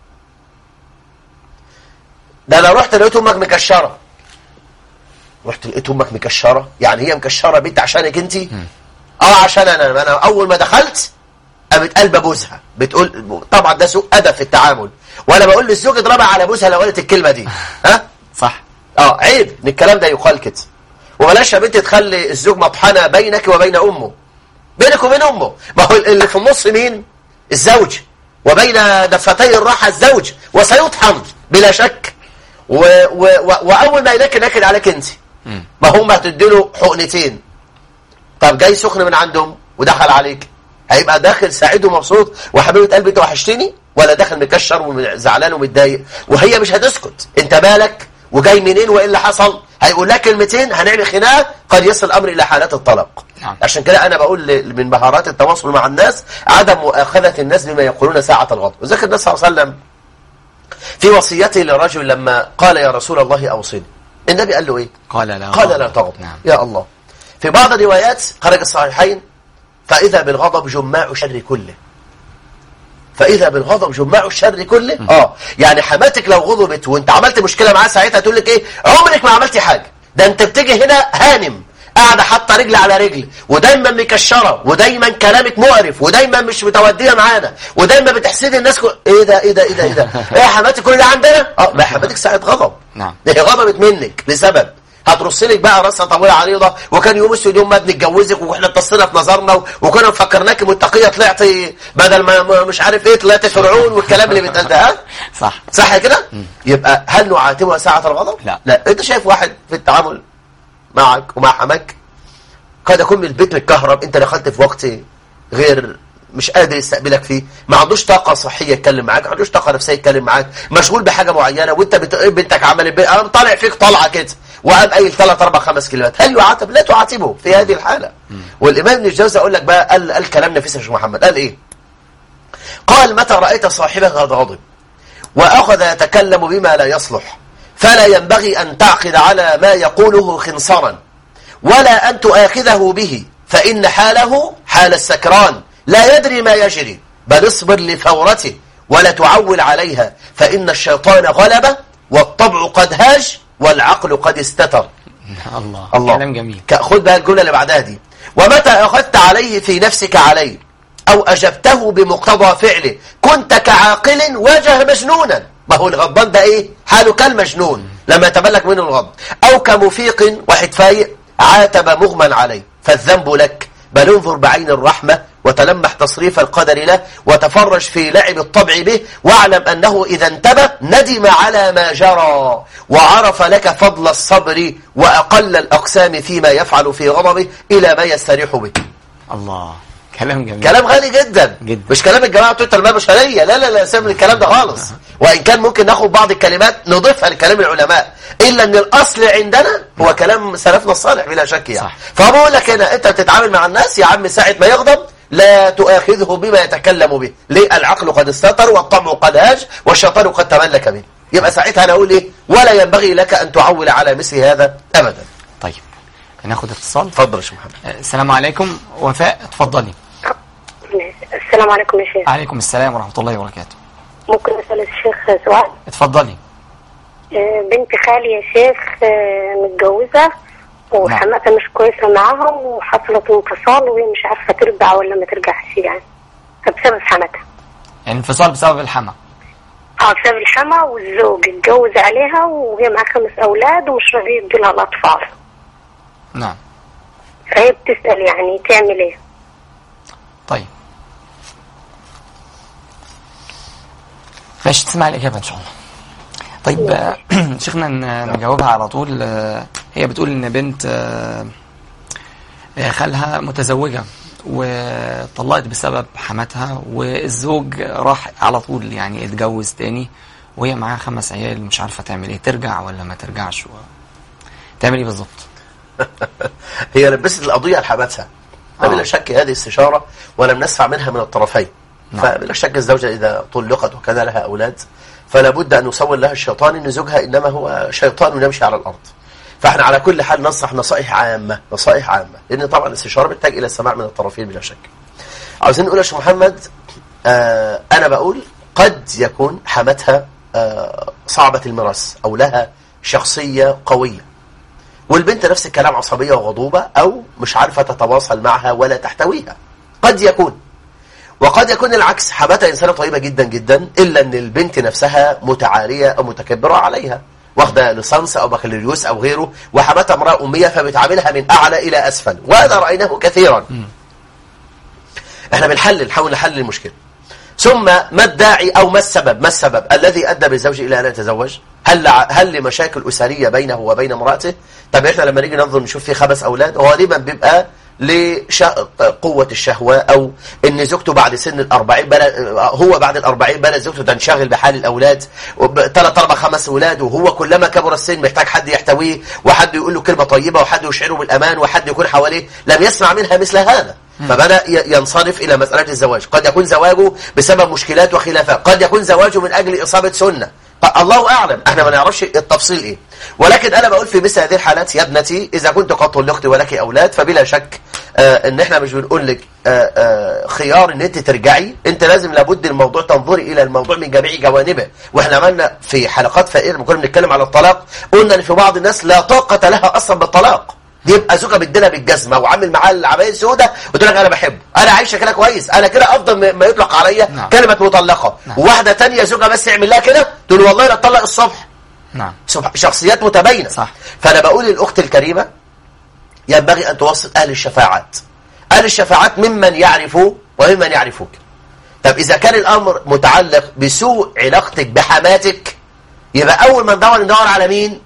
Speaker 2: ده انا رحت لقيت امك مكشرة رحت لقيت امك مكشرة يعني هي مكشرة بنت عشانك انت اه عشان انا انا اول ما دخلت قامت قلبه بوزها بتقول طبعا ده سوء ادب في التعامل وانا بقول للزوج اضربها على بوزها لو قالت الكلمه دي ها
Speaker 1: صح
Speaker 2: اه عيب ان الكلام ده يقال كده وبلاش يا بنت تخلي الزوج مطحنه بينك وبين امه بينك وبين امه ما هو اللي في النص مين الزوج وبين دفتي الراحه الزوج وسيطحن بلا شك و و و واول ما ينكد نكد عليك انت ما هم هتديله حقنتين طب جاي سخن من عندهم ودخل عليك هيبقى داخل سعيد ومبسوط وحبيبه قلبي انت وحشتني ولا داخل مكشر وزعلان ومتضايق وهي مش هتسكت انت مالك وجاي منين وايه اللي حصل هيقول لك كلمتين هنعمل خناقه قد يصل الامر الى حالات الطلاق
Speaker 1: نعم.
Speaker 2: عشان كده انا بقول ل- من مهارات التواصل مع الناس عدم مؤاخذه الناس بما يقولون ساعه الغضب وذكر النبي صلى الله عليه وسلم في وصيته لرجل لما قال يا رسول الله اوصني النبي قال له ايه
Speaker 1: قال لا
Speaker 2: قال لا تغضب
Speaker 1: نعم
Speaker 2: يا الله في بعض الروايات خرج الصحيحين فإذا بالغضب جماع الشر كله فإذا بالغضب جماع الشر كله اه يعني حماتك لو غضبت وانت عملت مشكلة معاها ساعتها تقول لك ايه عمرك ما عملتي حاجة ده انت بتيجي هنا هانم قاعدة حاطة رجل على رجل ودايما مكشرة ودايما كلامك مقرف ودايما مش متودية معانا ودايما بتحسدي الناس كل... ايه ده ايه ده ايه ده ايه ده ايه يا حماتي كل ده عندنا اه ما حماتك ساعة غضب
Speaker 1: نعم.
Speaker 2: هي غضبت منك لسبب هترص لك بقى راسها طويله عريضه وكان يوم اسود يوم ما بنتجوزك واحنا اتصلنا في نظرنا و- وكنا مفكرناكي متقيه طلعتي بدل ما ما- مش عارف ايه طلعتي فرعون والكلام اللي بيتقال ده ها؟
Speaker 1: صح
Speaker 2: صح كده يبقى هل نعاتبها ساعه الغضب
Speaker 1: لا.
Speaker 2: لا انت شايف واحد في التعامل معك ومع حماك قد يكون من البيت متكهرب انت دخلت في وقت غير مش قادر يستقبلك فيه ما عندوش طاقه صحيه يتكلم معاك ما عندوش طاقه نفسيه يتكلم معاك مشغول بحاجه معينه وانت بت... بنتك عملت بي... قام طالع فيك طلعه كده وقام قايل ثلاث اربع خمس كلمات هل يعاتب لا تعاتبه في هذه الحاله والامام ابن الجوزي اقول لك بقى قال قال كلام نفيس يا شيخ محمد قال ايه قال متى رايت صاحبك قد غضب وأخذ يتكلم بما لا يصلح فلا ينبغي أن تعقد على ما يقوله خنصرا ولا أن تؤاخذه به فإن حاله حال السكران لا يدري ما يجري بل اصبر لثورته ولا تعول عليها فإن الشيطان غلبه والطبع قد هاج والعقل قد استتر
Speaker 1: الله
Speaker 2: الله
Speaker 1: كلام جميل
Speaker 2: ك- خد بقى الجملة اللي بعدها دي ومتى أخذت عليه في نفسك عليه أو أجبته بمقتضى فعله كنت كعاقل واجه مجنونا ما هو الغضبان ده إيه حاله كالمجنون لما يتملك منه الغضب أو كمفيق واحد فايق عاتب مغمى عليه فالذنب لك بل انظر بعين الرحمة وتلمح تصريف القدر له وتفرج في لعب الطبع به واعلم أنه إذا انتبه ندم على ما جرى وعرف لك فضل الصبر وأقل الأقسام فيما يفعل في غضبه إلى ما يستريح به
Speaker 1: الله كلام جميل
Speaker 2: كلام غالي جدا,
Speaker 1: جدا.
Speaker 2: مش كلام الجماعة بتوع التنمية البشرية لا لا لا سيبنا الكلام ده خالص وإن كان ممكن ناخد بعض الكلمات نضيفها لكلام العلماء إلا أن الأصل عندنا هو كلام سلفنا الصالح بلا شك يعني
Speaker 1: صح.
Speaker 2: فبقول لك هنا أنت بتتعامل مع الناس يا عم ساعة ما يغضب لا تؤاخذه بما يتكلم به ليه العقل قد استتر والطمع قد هاج والشيطان قد تملك منه يبقى ساعتها أنا أقول إيه ولا ينبغي لك أن تعول على مثل هذا أبدا
Speaker 1: طيب ناخد اتصال
Speaker 2: اتفضل يا شيخ محمد
Speaker 1: آه، السلام عليكم وفاء اتفضلي
Speaker 3: السلام عليكم يا شيخ
Speaker 1: عليكم السلام ورحمة الله وبركاته
Speaker 3: ممكن أسأل الشيخ سؤال
Speaker 1: اتفضلي
Speaker 3: آه، بنت خالي يا شيخ آه، متجوزة وحماتها مش كويسة معاها وحصلت انفصال وهي مش عارفة ترجع ولا ما ترجعش يعني بسبب حماتها
Speaker 1: يعني انفصال بسبب الحمى
Speaker 3: اه بسبب الحما والزوج اتجوز عليها وهي معاها خمس أولاد ومش راضي يديلها الأطفال
Speaker 1: نعم
Speaker 3: فهي بتسأل يعني تعمل ايه
Speaker 1: طيب ماشي تسمع الإجابة إن شاء الله طيب آه، شيخنا ن- نجاوبها على طول آه، هي بتقول إن بنت آه، آه، خالها متزوجة وطلقت بسبب حماتها والزوج راح على طول يعني اتجوز تاني وهي معاها خمس عيال مش عارفة تعمل ايه ترجع ولا ما ترجعش و... تعمل ايه بالظبط
Speaker 2: هي لبست القضية لحماتها فبلا شك هذه استشارة ولم نسمع منها من الطرفين
Speaker 1: نعم.
Speaker 2: فبلا شك الزوجة إذا طلقت وكان لها أولاد فلا بد أن يسول لها الشيطان أن زوجها إنما هو شيطان يمشي على الأرض فاحنا على كل حال ننصح نصائح عامة نصائح عامة لأن طبعا الاستشارة بتحتاج إلى السماع من الطرفين بلا شك عاوزين نقول يا شيخ محمد آه أنا بقول قد يكون حماتها آه صعبة المراس أو لها شخصية قوية والبنت نفس الكلام عصبية وغضوبة أو مش عارفة تتواصل معها ولا تحتويها قد يكون وقد يكون العكس حماتها إنسانة طيبة جدا جدا إلا أن البنت نفسها متعالية أو متكبرة عليها واخدة ليسانس أو بكالوريوس أو غيره وحماتها امرأة أمية فبتعاملها من أعلى إلى أسفل وهذا رأيناه كثيرا احنا بنحلل نحاول نحلل المشكلة ثم ما الداعي أو ما السبب ما السبب الذي أدى بالزوج إلى أن يتزوج هل هل لمشاكل أسرية بينه وبين امرأته طب احنا لما نيجي ننظر نشوف في خمس أولاد غالبا بيبقى لقوة الشهوة أو إن زوجته بعد سن الأربعين بلا هو بعد الأربعين بلا زوجته تنشغل بحال الأولاد ثلاث أربع خمس أولاد وهو كلما كبر السن محتاج حد يحتويه وحد يقول له كلمة طيبة وحد يشعره بالأمان وحد يكون حواليه لم يسمع منها مثل هذا فبدأ ي- ينصرف إلى مسألة الزواج قد يكون زواجه بسبب مشكلات وخلافات قد يكون زواجه من أجل إصابة سنة ق- الله أعلم احنا ما نعرفش التفصيل إيه ولكن أنا بقول في مثل هذه الحالات يا ابنتي إذا كنت قد طلقت ولك أولاد فبلا شك آه ان احنا مش بنقول لك آه آه خيار ان انت ترجعي انت لازم لابد الموضوع تنظري الى الموضوع من جميع جوانبه واحنا عملنا في حلقات فائده لما كنا بنتكلم على الطلاق قلنا ان في بعض الناس لا طاقه لها اصلا بالطلاق دي يبقى زوجها بيديلها بالجزمه وعامل معاه العبايه السوداء وتقول لك انا بحبه انا عايشه كده كويس انا كده افضل ما- ما يطلق عليا
Speaker 1: نعم.
Speaker 2: كلمه مطلقه
Speaker 1: نعم.
Speaker 2: وواحده تانية زوجها بس يعمل لها كده تقول والله لا اتطلق الصبح
Speaker 1: نعم
Speaker 2: سبح- شخصيات متباينه
Speaker 1: صح.
Speaker 2: فانا بقول للاخت الكريمه ينبغي ان توسط اهل الشفاعات اهل الشفاعات ممن يعرفوا وممن يعرفوك طب اذا كان الامر متعلق بسوء علاقتك بحماتك يبقى اول ما ندور ندور على مين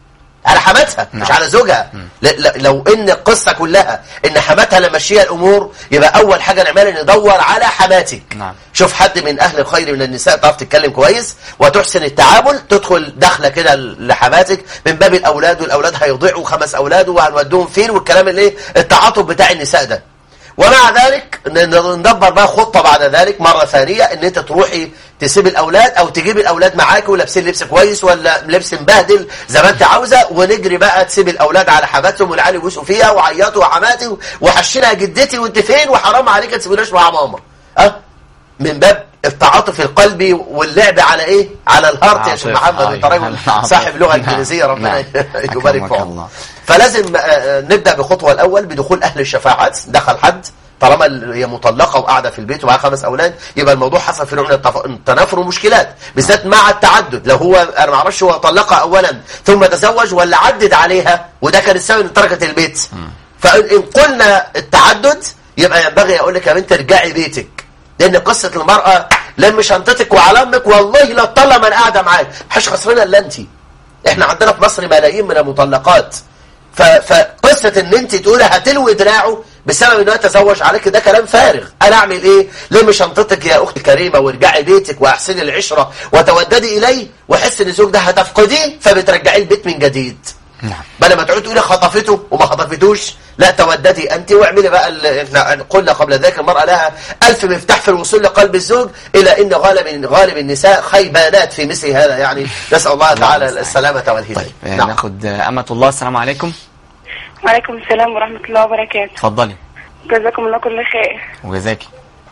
Speaker 2: على حماتها مش
Speaker 1: نعم.
Speaker 2: على زوجها ل- ل- لو ان القصه كلها ان حماتها اللي ماشيه الامور يبقى اول حاجه نعملها ندور على حماتك
Speaker 1: نعم.
Speaker 2: شوف حد من اهل الخير من النساء تعرف تتكلم كويس وتحسن التعامل تدخل دخله كده لحماتك من باب الاولاد والاولاد هيضيعوا خمس اولاد وهنودوهم فين والكلام اللي إيه؟ التعاطف بتاع النساء ده ومع ذلك ن- ندبر بقى خطه بعد ذلك مره ثانيه ان انت تروحي تسيب الاولاد او تجيب الاولاد معاك ولابسين لبس كويس ولا لبس مبهدل زي ما انت عاوزه ونجري بقى تسيب الاولاد على حماتهم والعيال يبوسوا فيها وعيطوا وحماتي وحشينا جدتي وانت فين وحرام عليك ما تسيبوناش مع ماما اه من باب التعاطف القلبي واللعب على ايه على الهارت يا شيخ
Speaker 1: العاطفة،
Speaker 2: محمد
Speaker 1: أيوة.
Speaker 2: انت راجل
Speaker 1: العاطفة.
Speaker 2: صاحب لغه
Speaker 1: نعم.
Speaker 2: انجليزيه ربنا
Speaker 1: نعم.
Speaker 2: يبارك
Speaker 1: أكرمك
Speaker 2: في عمرك
Speaker 1: الله.
Speaker 2: فلازم آه، آه، نبدا بخطوه الاول بدخول اهل الشفاعات دخل حد طالما ال- هي مطلقه وقاعده في البيت ومعاها خمس اولاد يبقى الموضوع حصل في نوع من التف- التنافر ومشكلات بالذات مع التعدد لو هو انا ما اعرفش هو طلقها اولا ثم تزوج ولا عدد عليها وده كان السبب ان تركت البيت فان قلنا التعدد يبقى ينبغي اقول لك يا بنت ارجعي بيتك لان قصه المراه لم شنطتك وعلى امك والله لا تطلع من قاعده معاك مش خسرنا الا انت احنا عندنا في مصر ملايين من المطلقات ف- فقصة ان انت تقولي هتلوي دراعه بسبب انه يتزوج عليك ده كلام فارغ انا اعمل ايه لم شنطتك يا اختي الكريمة وارجعي بيتك واحسني العشرة وتوددي اليه وحس ان الزوج ده هتفقديه فبترجعيه البيت من جديد
Speaker 1: نعم
Speaker 2: بدل ما تقعد تقولي خطفته وما خطفتوش لا توددي انت واعملي بقى ال- احنا قلنا قبل ذلك المرأة لها ألف مفتاح في الوصول لقلب الزوج إلى إن غالب غالب النساء خيبانات في مثل هذا يعني نسأل الله تعالى
Speaker 1: المستعان.
Speaker 2: السلامة والهداية
Speaker 1: طيب آه، ناخد آه، أمة الله السلام عليكم
Speaker 4: وعليكم السلام ورحمة الله وبركاته
Speaker 1: اتفضلي
Speaker 4: جزاكم الله كل خير
Speaker 1: وجزاكي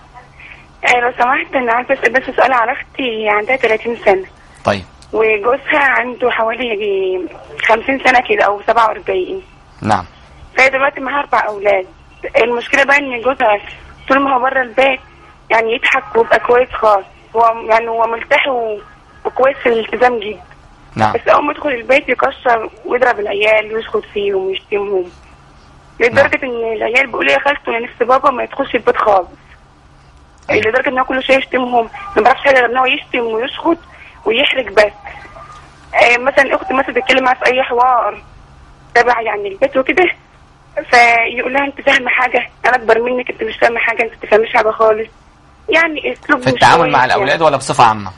Speaker 4: آه لو سمحت أنا عايزة أسأل بس سؤال على أختي عندها 30 سنة
Speaker 1: طيب
Speaker 4: وجوزها عنده حوالي يجي 50 سنة كده أو 47
Speaker 1: نعم
Speaker 4: فهي دلوقتي معاها أربع أولاد المشكلة بقى إن جوزها طول ما هو بره البيت يعني يضحك ويبقى كويس خالص هو يعني هو ملتحي و- وكويس في الالتزام جدا
Speaker 1: نعم
Speaker 4: بس أول ما يدخل البيت يكسر ويضرب العيال ويشخط فيهم ويشتمهم لدرجة إن العيال بيقولوا يا خالته أنا نفسي بابا ما يدخلش البيت خالص لدرجة إن هو كل شوية يشتمهم ما بيعرفش حاجة غير إن هو يشتم ويشخط ويحرج بس آه مثلا أختي مثلا تتكلم معاه في أي حوار تبع يعني البيت وكده فيقول لها أنت فاهمة حاجة أنا أكبر منك أنت مش فاهمة حاجة أنت ما تفهميش حاجة خالص يعني أسلوب
Speaker 1: في
Speaker 4: مش
Speaker 1: التعامل
Speaker 4: كويس
Speaker 1: مع
Speaker 4: يعني.
Speaker 1: الأولاد ولا بصفة عامة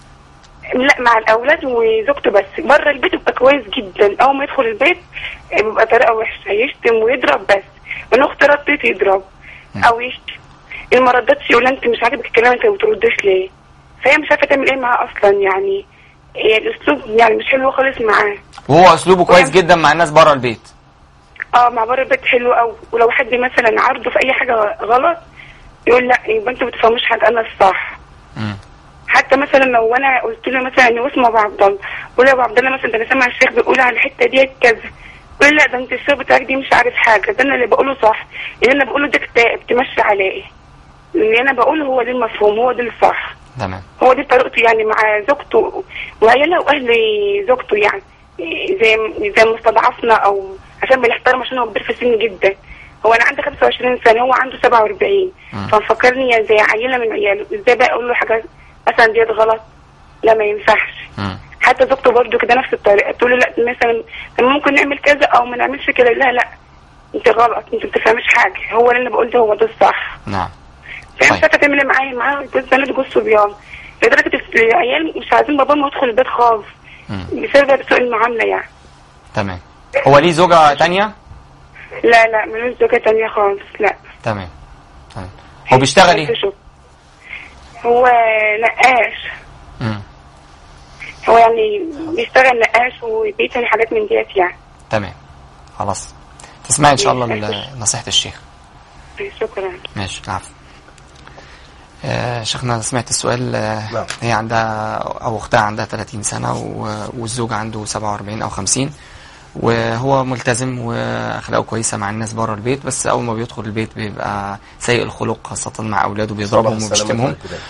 Speaker 4: لا مع الاولاد وزوجته بس بره البيت بيبقى كويس جدا اول ما يدخل البيت آه، بيبقى طريقه وحشه يشتم ويضرب بس من اخت ردت يضرب او يشتم إن ما ردتش يقول لها انت مش عاجبك الكلام انت ما بتردش ليه فهي مش عارفه تعمل ايه معاه اصلا يعني آه، الاسلوب يعني مش حلو خالص معاه
Speaker 1: وهو أسلوبه كويس
Speaker 4: نعم.
Speaker 1: جدا مع الناس بره البيت
Speaker 4: اه مع بره البيت حلو قوي ولو حد مثلا عرضه في اي حاجه غلط يقول لا يبقى انتوا ما بتفهموش حاجه انا الصح
Speaker 1: مم.
Speaker 4: حتى مثلا لو انا قلت له مثلا ان هو اسمه ابو عبد الله بقول له يا ابو عبد الله مثلا ده انا سامع الشيخ بيقول على الحته دي كذا يقول لا ده انت الشيخ بتاعك دي مش عارف حاجه ده انا اللي بقوله صح اللي انا بقوله ده كتاب تمشي عليه اللي انا بقوله هو ده المفهوم هو ده الصح
Speaker 1: تمام
Speaker 4: هو دي طريقته يعني مع زوجته وعيالها واهل زوجته يعني زي زي مستضعفنا او عشان بنحترم عشان هو كبير في السن جدا هو انا عندي 25 سنه هو عنده 47
Speaker 1: مم.
Speaker 4: فمفكرني زي عيله من عياله ازاي بقى اقول له حاجه مثلا ديت غلط لا ما ينفعش
Speaker 1: مم.
Speaker 4: حتى زوجته برضه كده نفس الطريقه تقول له لا مثلا طب ممكن نعمل كذا او ما نعملش كده لا لا انت غلط انت ما بتفهمش حاجه هو اللي انا بقول ده هو ده الصح
Speaker 1: نعم
Speaker 4: فهي
Speaker 1: طيب.
Speaker 4: مش عارفه تعمل ايه معايا معاها جوز بنات جوز صبيان لدرجه العيال مش عايزين باباهم يدخل البيت خالص
Speaker 1: مم.
Speaker 4: بسبب سوء المعامله يعني
Speaker 1: تمام هو ليه زوجة تانية
Speaker 4: لا لا ملوش زوجة تانية خالص لا
Speaker 1: تمام تمام هو بيشتغل ايه
Speaker 4: شغل. هو نقاش
Speaker 1: مم.
Speaker 4: هو يعني بيشتغل نقاش وبيتني حاجات من ديت يعني
Speaker 1: تمام خلاص تسمعي ان شاء الله ال- نصيحة الشيخ
Speaker 4: شكرا
Speaker 1: ماشي العفو آه، شيخنا سمعت السؤال آه،
Speaker 2: نعم.
Speaker 1: هي عندها او اختها عندها 30 سنه و- والزوج عنده 47 او 50 وهو ملتزم واخلاقه كويسه مع الناس بره البيت بس اول ما بيدخل البيت بيبقى سيء الخلق خاصه مع اولاده بيضربهم
Speaker 2: صباح السلامة
Speaker 1: وبيشتمهم
Speaker 2: عليكم.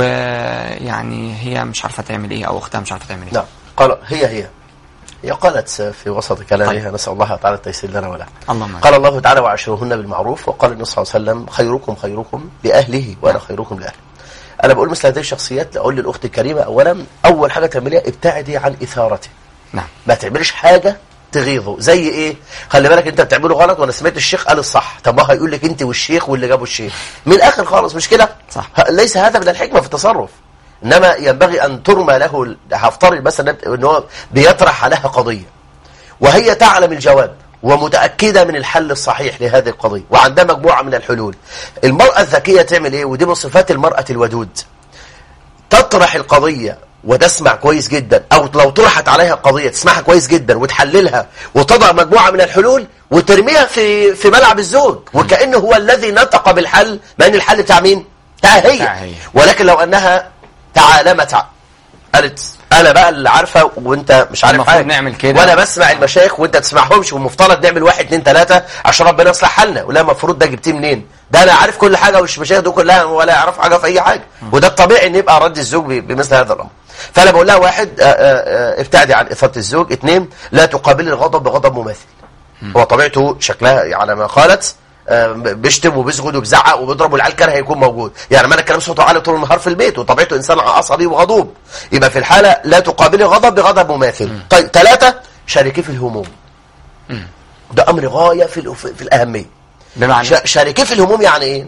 Speaker 1: ويعني هي مش عارفه تعمل ايه او اختها مش عارفه تعمل ايه
Speaker 2: نعم قال هي هي هي قالت في وسط كلامها نسأل الله تعالى التيسير لنا وله
Speaker 1: اللهم
Speaker 2: قال الله تعالى وعاشروهن بالمعروف وقال النبي صلى الله عليه وسلم خيركم خيركم لأهله وأنا خيركم لأهله أنا بقول مثل هذه الشخصيات أقول للأخت الكريمة أولا أول حاجة تعمليها ابتعدي عن إثارته
Speaker 1: نعم
Speaker 2: ما تعملش حاجة تغيظه زي ايه خلي بالك انت بتعمله غلط وانا سمعت الشيخ قال الصح طب ما هيقول لك انت والشيخ واللي جابوا الشيخ من الاخر خالص مش كده
Speaker 1: صح.
Speaker 2: ه- ليس هذا من الحكمه في التصرف انما ينبغي ان ترمى له ال- هفترض مثلا ان هو بيطرح عليها قضيه وهي تعلم الجواب ومتأكدة من الحل الصحيح لهذه القضية وعندها مجموعة من الحلول المرأة الذكية تعمل ايه ودي من صفات المرأة الودود تطرح القضية وتسمع كويس جدا او لو طرحت عليها قضية تسمعها كويس جدا وتحللها وتضع مجموعة من الحلول وترميها في في ملعب الزوج وكأنه هو الذي نطق بالحل مع ان الحل بتاع مين بتاع
Speaker 1: بتاع
Speaker 2: هي
Speaker 1: هي.
Speaker 2: ولكن لو انها تعالمت ع- قالت انا بقى اللي عارفه وانت مش عارف
Speaker 1: المفروض
Speaker 2: حاجه
Speaker 1: نعمل كده.
Speaker 2: وانا بسمع المشايخ وانت تسمعهمش والمفترض نعمل واحد اتنين تلاته عشان ربنا يصلح حالنا ولا المفروض ده جبتيه منين ده انا عارف كل حاجه ومش المشايخ دول كلها ولا يعرف حاجه في اي حاجه وده الطبيعي ان يبقى رد الزوج ب- بمثل هذا الامر فانا بقول لها واحد آه، آه، آه، ابتعدي عن اثاره الزوج اثنين لا تقابلي الغضب بغضب مماثل هو طبيعته شكلها على ما قالت آه، بيشتم وبيزغد وبيزعق وبيضرب والعيال كان هيكون موجود يعني معنى الكلام صوته عالي طول النهار في البيت وطبيعته انسان عصبي وغضوب يبقى في الحاله لا تقابلي غضب بغضب مماثل طيب ثلاثه شاركيه في الهموم ده امر غايه في الأف- في الاهميه
Speaker 1: بمعنى
Speaker 2: شا- شاركيه في الهموم يعني ايه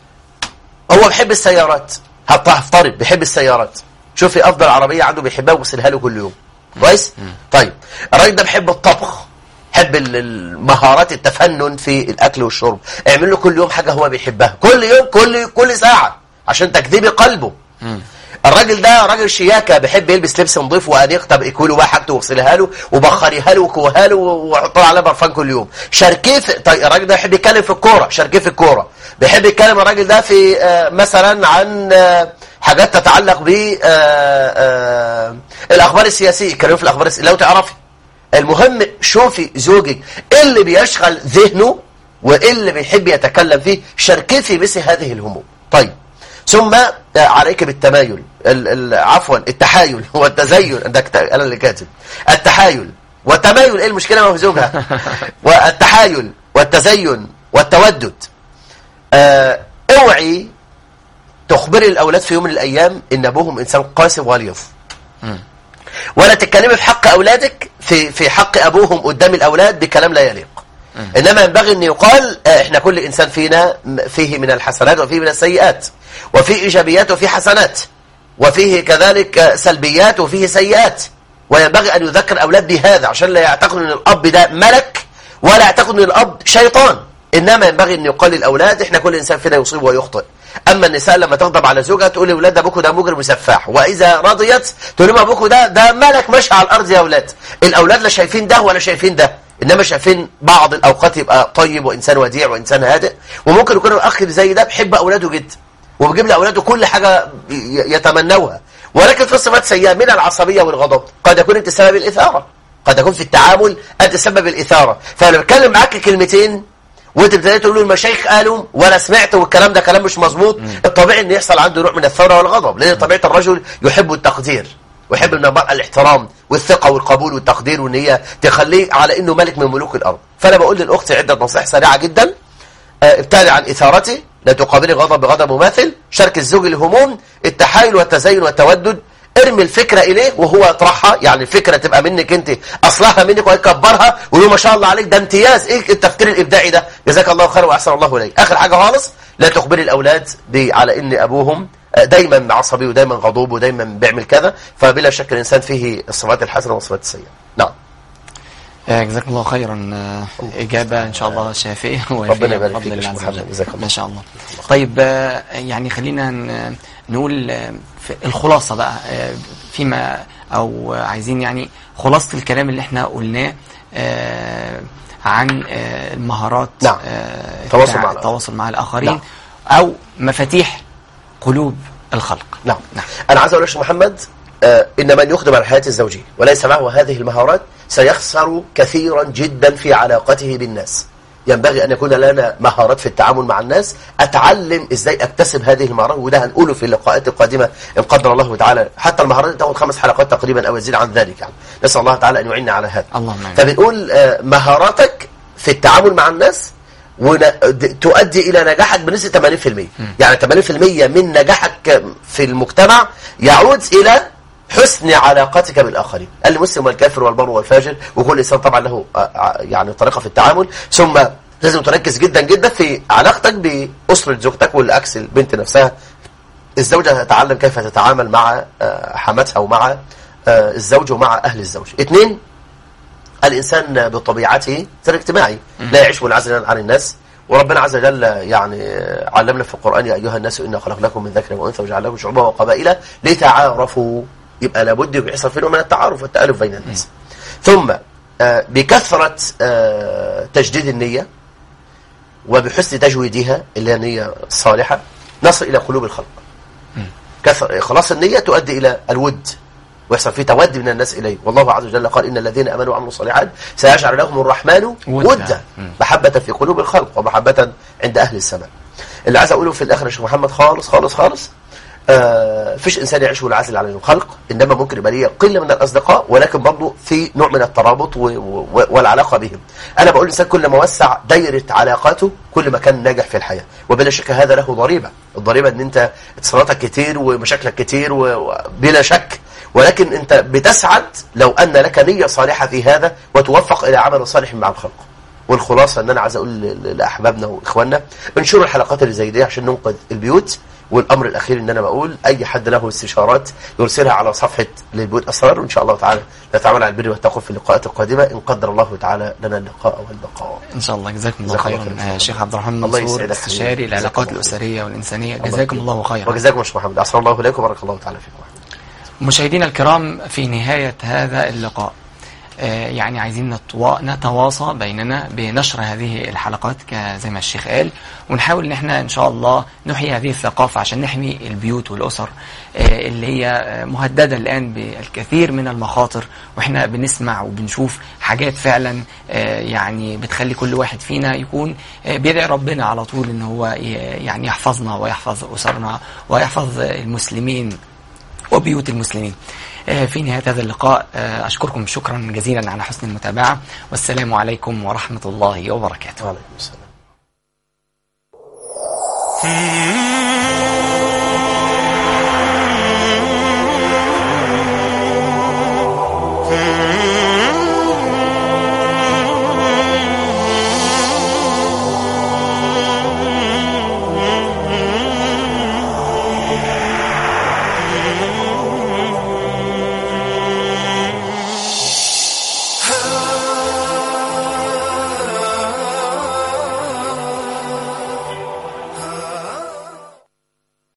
Speaker 2: هو بيحب السيارات هط- هفترض بيحب السيارات شوفي افضل عربيه عنده بيحبها ويغسلها له كل يوم كويس طيب الراجل ده بيحب الطبخ حب ال- المهارات التفنن في الاكل والشرب اعمل له كل يوم حاجه هو بيحبها كل يوم كل كل ساعه عشان تكذبي قلبه الراجل ده راجل شياكه بيحب يلبس لبس نظيف وانيق طب اكلوا بقى حاجته واغسلها له وبخريها له وكوها له وحط له عليها برفان كل يوم شاركيه في طيب الراجل ده يحب يتكلم في الكوره شاركيه في الكوره بيحب يتكلم الراجل ده في آه مثلا عن آه حاجات تتعلق ب آه آه الاخبار السياسيه يتكلموا في الاخبار السياسيه لو تعرفي المهم شوفي زوجك إيه اللي بيشغل ذهنه وايه اللي بيحب يتكلم فيه شاركيه في مثل هذه الهموم طيب ثم آه، عليك بالتمايل ال- ال- عفوا التحايل والتزين ده كت- انا اللي كاتب التحايل والتمايل ايه المشكله ما في زوجها والتحايل والتزين والتودد آه، اوعي تخبري الاولاد في يوم من الايام ان ابوهم انسان قاسي وغليظ ولا تتكلمي في حق اولادك في في حق ابوهم قدام الاولاد بكلام لا يليق انما ينبغي ان يقال آه، احنا كل انسان فينا م- فيه من الحسنات وفيه من السيئات وفيه ايجابيات وفيه حسنات وفيه كذلك آه، سلبيات وفيه سيئات وينبغي ان يذكر الاولاد بهذا عشان لا يعتقدوا ان الاب ده ملك ولا يعتقدوا ان الاب شيطان انما ينبغي ان يقال للاولاد احنا كل انسان فينا يصيب ويخطئ اما النساء لما تغضب على زوجها تقول لاولاد ابوكوا ده مجرم وسفاح واذا رضيت تقول لهم ابوكوا ده ده ملك ماشي على الارض يا اولاد الاولاد لا شايفين ده ولا شايفين ده انما شايفين بعض الاوقات يبقى طيب وانسان وديع وانسان هادئ وممكن يكون الاخ اللي زي ده بيحب اولاده جدا وبيجيب لاولاده كل حاجه ي- يتمنوها ولكن في صفات سيئه من العصبيه والغضب قد يكون انت سبب الاثاره قد يكون في التعامل انت سبب الاثاره فانا بتكلم معاك كلمتين وانت ابتديت تقول له المشايخ قالوا وانا سمعت والكلام ده كلام مش مظبوط الطبيعي ان يحصل عنده نوع من الثوره والغضب لان طبيعه الرجل يحب التقدير ويحب من المرأة الاحترام والثقة والقبول والتقدير وان هي تخليه على انه ملك من ملوك الارض فانا بقول للاخت عدة نصائح سريعة جدا آه، ابتعدي عن اثارته لا تقابلي غضب بغضب مماثل شارك الزوج الهموم التحايل والتزين والتودد ارمي الفكرة اليه وهو يطرحها يعني الفكرة تبقى منك انت اصلها منك ويكبرها ويقول ما شاء الله عليك ده امتياز ايه التفكير الابداعي ده جزاك الله خير واحسن الله اليك اخر حاجة خالص لا تخبري الاولاد ب- على ان ابوهم آه، دايما عصبي ودايما غضوب ودايما بيعمل كذا فبلا شك الانسان فيه الصفات الحسنة والصفات السيئة نعم
Speaker 1: آه، جزاكم الله خيرا آه، إجابة إن شاء الله شافية
Speaker 2: ربنا يبارك
Speaker 1: بفضل
Speaker 2: فيك يا
Speaker 1: الله
Speaker 2: شيخ
Speaker 1: عز
Speaker 2: محمد،
Speaker 1: وجل.
Speaker 2: جزاك الله.
Speaker 1: ما شاء الله طيب آه، يعني خلينا ن- نقول آه، في الخلاصة بقى آه، فيما أو عايزين يعني خلاصة الكلام اللي احنا قلناه آه، عن آه، المهارات
Speaker 2: نعم.
Speaker 1: آه،
Speaker 2: التواصل
Speaker 1: بتاع
Speaker 2: مع الآخرين.
Speaker 1: التواصل مع الآخرين
Speaker 2: نعم.
Speaker 1: أو مفاتيح قلوب الخلق
Speaker 2: نعم.
Speaker 1: نعم.
Speaker 2: أنا عايز أقول لك يا محمد آه، إن من يقدم على الحياة الزوجية وليس معه هذه المهارات سيخسر كثيرا جدا في علاقته بالناس ينبغي أن يكون لنا مهارات في التعامل مع الناس أتعلم إزاي أكتسب هذه المهارات وده هنقوله في اللقاءات القادمة إن قدر الله تعالى حتى المهارات دي تاخد خمس حلقات تقريبا أو يزيد عن ذلك يعني نسأل الله تعالى أن يعيننا على هذا
Speaker 1: اللهم آمين.
Speaker 2: فبنقول آه، مهاراتك في التعامل مع الناس ون- د- تؤدي إلى نجاحك بنسبة 80% يعني 80% من نجاحك في المجتمع يعود إلى حسن علاقتك بالآخرين المسلم والكافر والبر والفاجر وكل إنسان طبعا له آه، آه، يعني طريقة في التعامل ثم لازم تركز جدا جدا في علاقتك بأسرة زوجتك والعكس البنت نفسها الزوجة تتعلم كيف تتعامل مع آه، حماتها ومع آه، الزوج ومع أهل الزوج اثنين الإنسان بطبيعته إنسان اجتماعي لا يعيش منعزلا عن الناس وربنا عز وجل يعني علمنا في القرآن يا أيها الناس إنا خلقناكم من ذكر وأنثى وجعلناكم شعوبا وقبائل لتعارفوا يبقى لابد يحصل فيه نوع من التعارف والتألف بين الناس ثم آه، بكثرة آه، تجديد النية وبحسن تجويدها اللي هي نية صالحة نصل إلى قلوب الخلق كثر إخلاص النية تؤدي إلى الود ويحصل فيه تود من الناس إليه والله عز وجل قال إن الذين أمنوا وعملوا الصالحات سيجعل لهم الرحمن
Speaker 1: ودا.
Speaker 2: ودا محبة في قلوب الخلق ومحبة عند أهل السماء اللي عايز أقوله في الآخر يا شيخ محمد خالص خالص خالص آه فيش إنسان يعيش منعزل عن الخلق إنما ممكن يبقى ليه قلة من الأصدقاء ولكن برضه في نوع من الترابط و و والعلاقة بهم أنا بقول الإنسان كل ما وسع دايرة علاقاته كل ما كان ناجح في الحياة وبلا شك هذا له ضريبة الضريبة إن أنت اتصالاتك كتير ومشاكلك كتير و- وبلا شك ولكن أنت بتسعد لو أن لك نية صالحة في هذا وتوفق إلى عمل صالح مع الخلق والخلاصة ان انا عايز اقول ل- لاحبابنا واخواننا انشروا الحلقات اللي زي دي عشان ننقذ البيوت والامر الاخير ان انا بقول اي حد له استشارات يرسلها على صفحه للبيوت اسرار وان شاء الله تعالى نتعامل على البر والتقوى في اللقاءات القادمه ان قدر الله تعالى لنا اللقاء والبقاء
Speaker 1: ان شاء الله جزاكم الله
Speaker 2: جزاك الله
Speaker 1: خيرا
Speaker 2: خير.
Speaker 1: آه، شيخ عبد الرحمن
Speaker 2: الله
Speaker 1: منصور
Speaker 2: يسعدك
Speaker 1: استشاري
Speaker 2: حبيبي.
Speaker 1: العلاقات
Speaker 2: جزاك الله
Speaker 1: الاسريه والانسانيه
Speaker 2: الله
Speaker 1: جزاكم
Speaker 2: يكرمك.
Speaker 1: الله خيرا
Speaker 2: وجزاكم يا شيخ محمد احسن الله اليكم وبارك الله تعالى فيكم
Speaker 1: مشاهدينا الكرام في نهاية هذا اللقاء آه، يعني عايزين نتوا- نتواصى بيننا بنشر هذه الحلقات ك- زي ما الشيخ قال ونحاول ان احنا ان شاء الله نحيي هذه الثقافة عشان نحمي البيوت والأسر آه، اللي هي آه، مهددة الآن بالكثير من المخاطر واحنا بنسمع وبنشوف حاجات فعلا آه، يعني بتخلي كل واحد فينا يكون آه، بيدعي ربنا على طول ان هو ي- يعني يحفظنا ويحفظ أسرنا ويحفظ المسلمين وبيوت المسلمين آه، في نهاية هذا اللقاء آه، أشكركم شكرا جزيلا على حسن المتابعة والسلام عليكم ورحمة الله وبركاته
Speaker 2: وعليكم السلام
Speaker 5: Mm-hmm.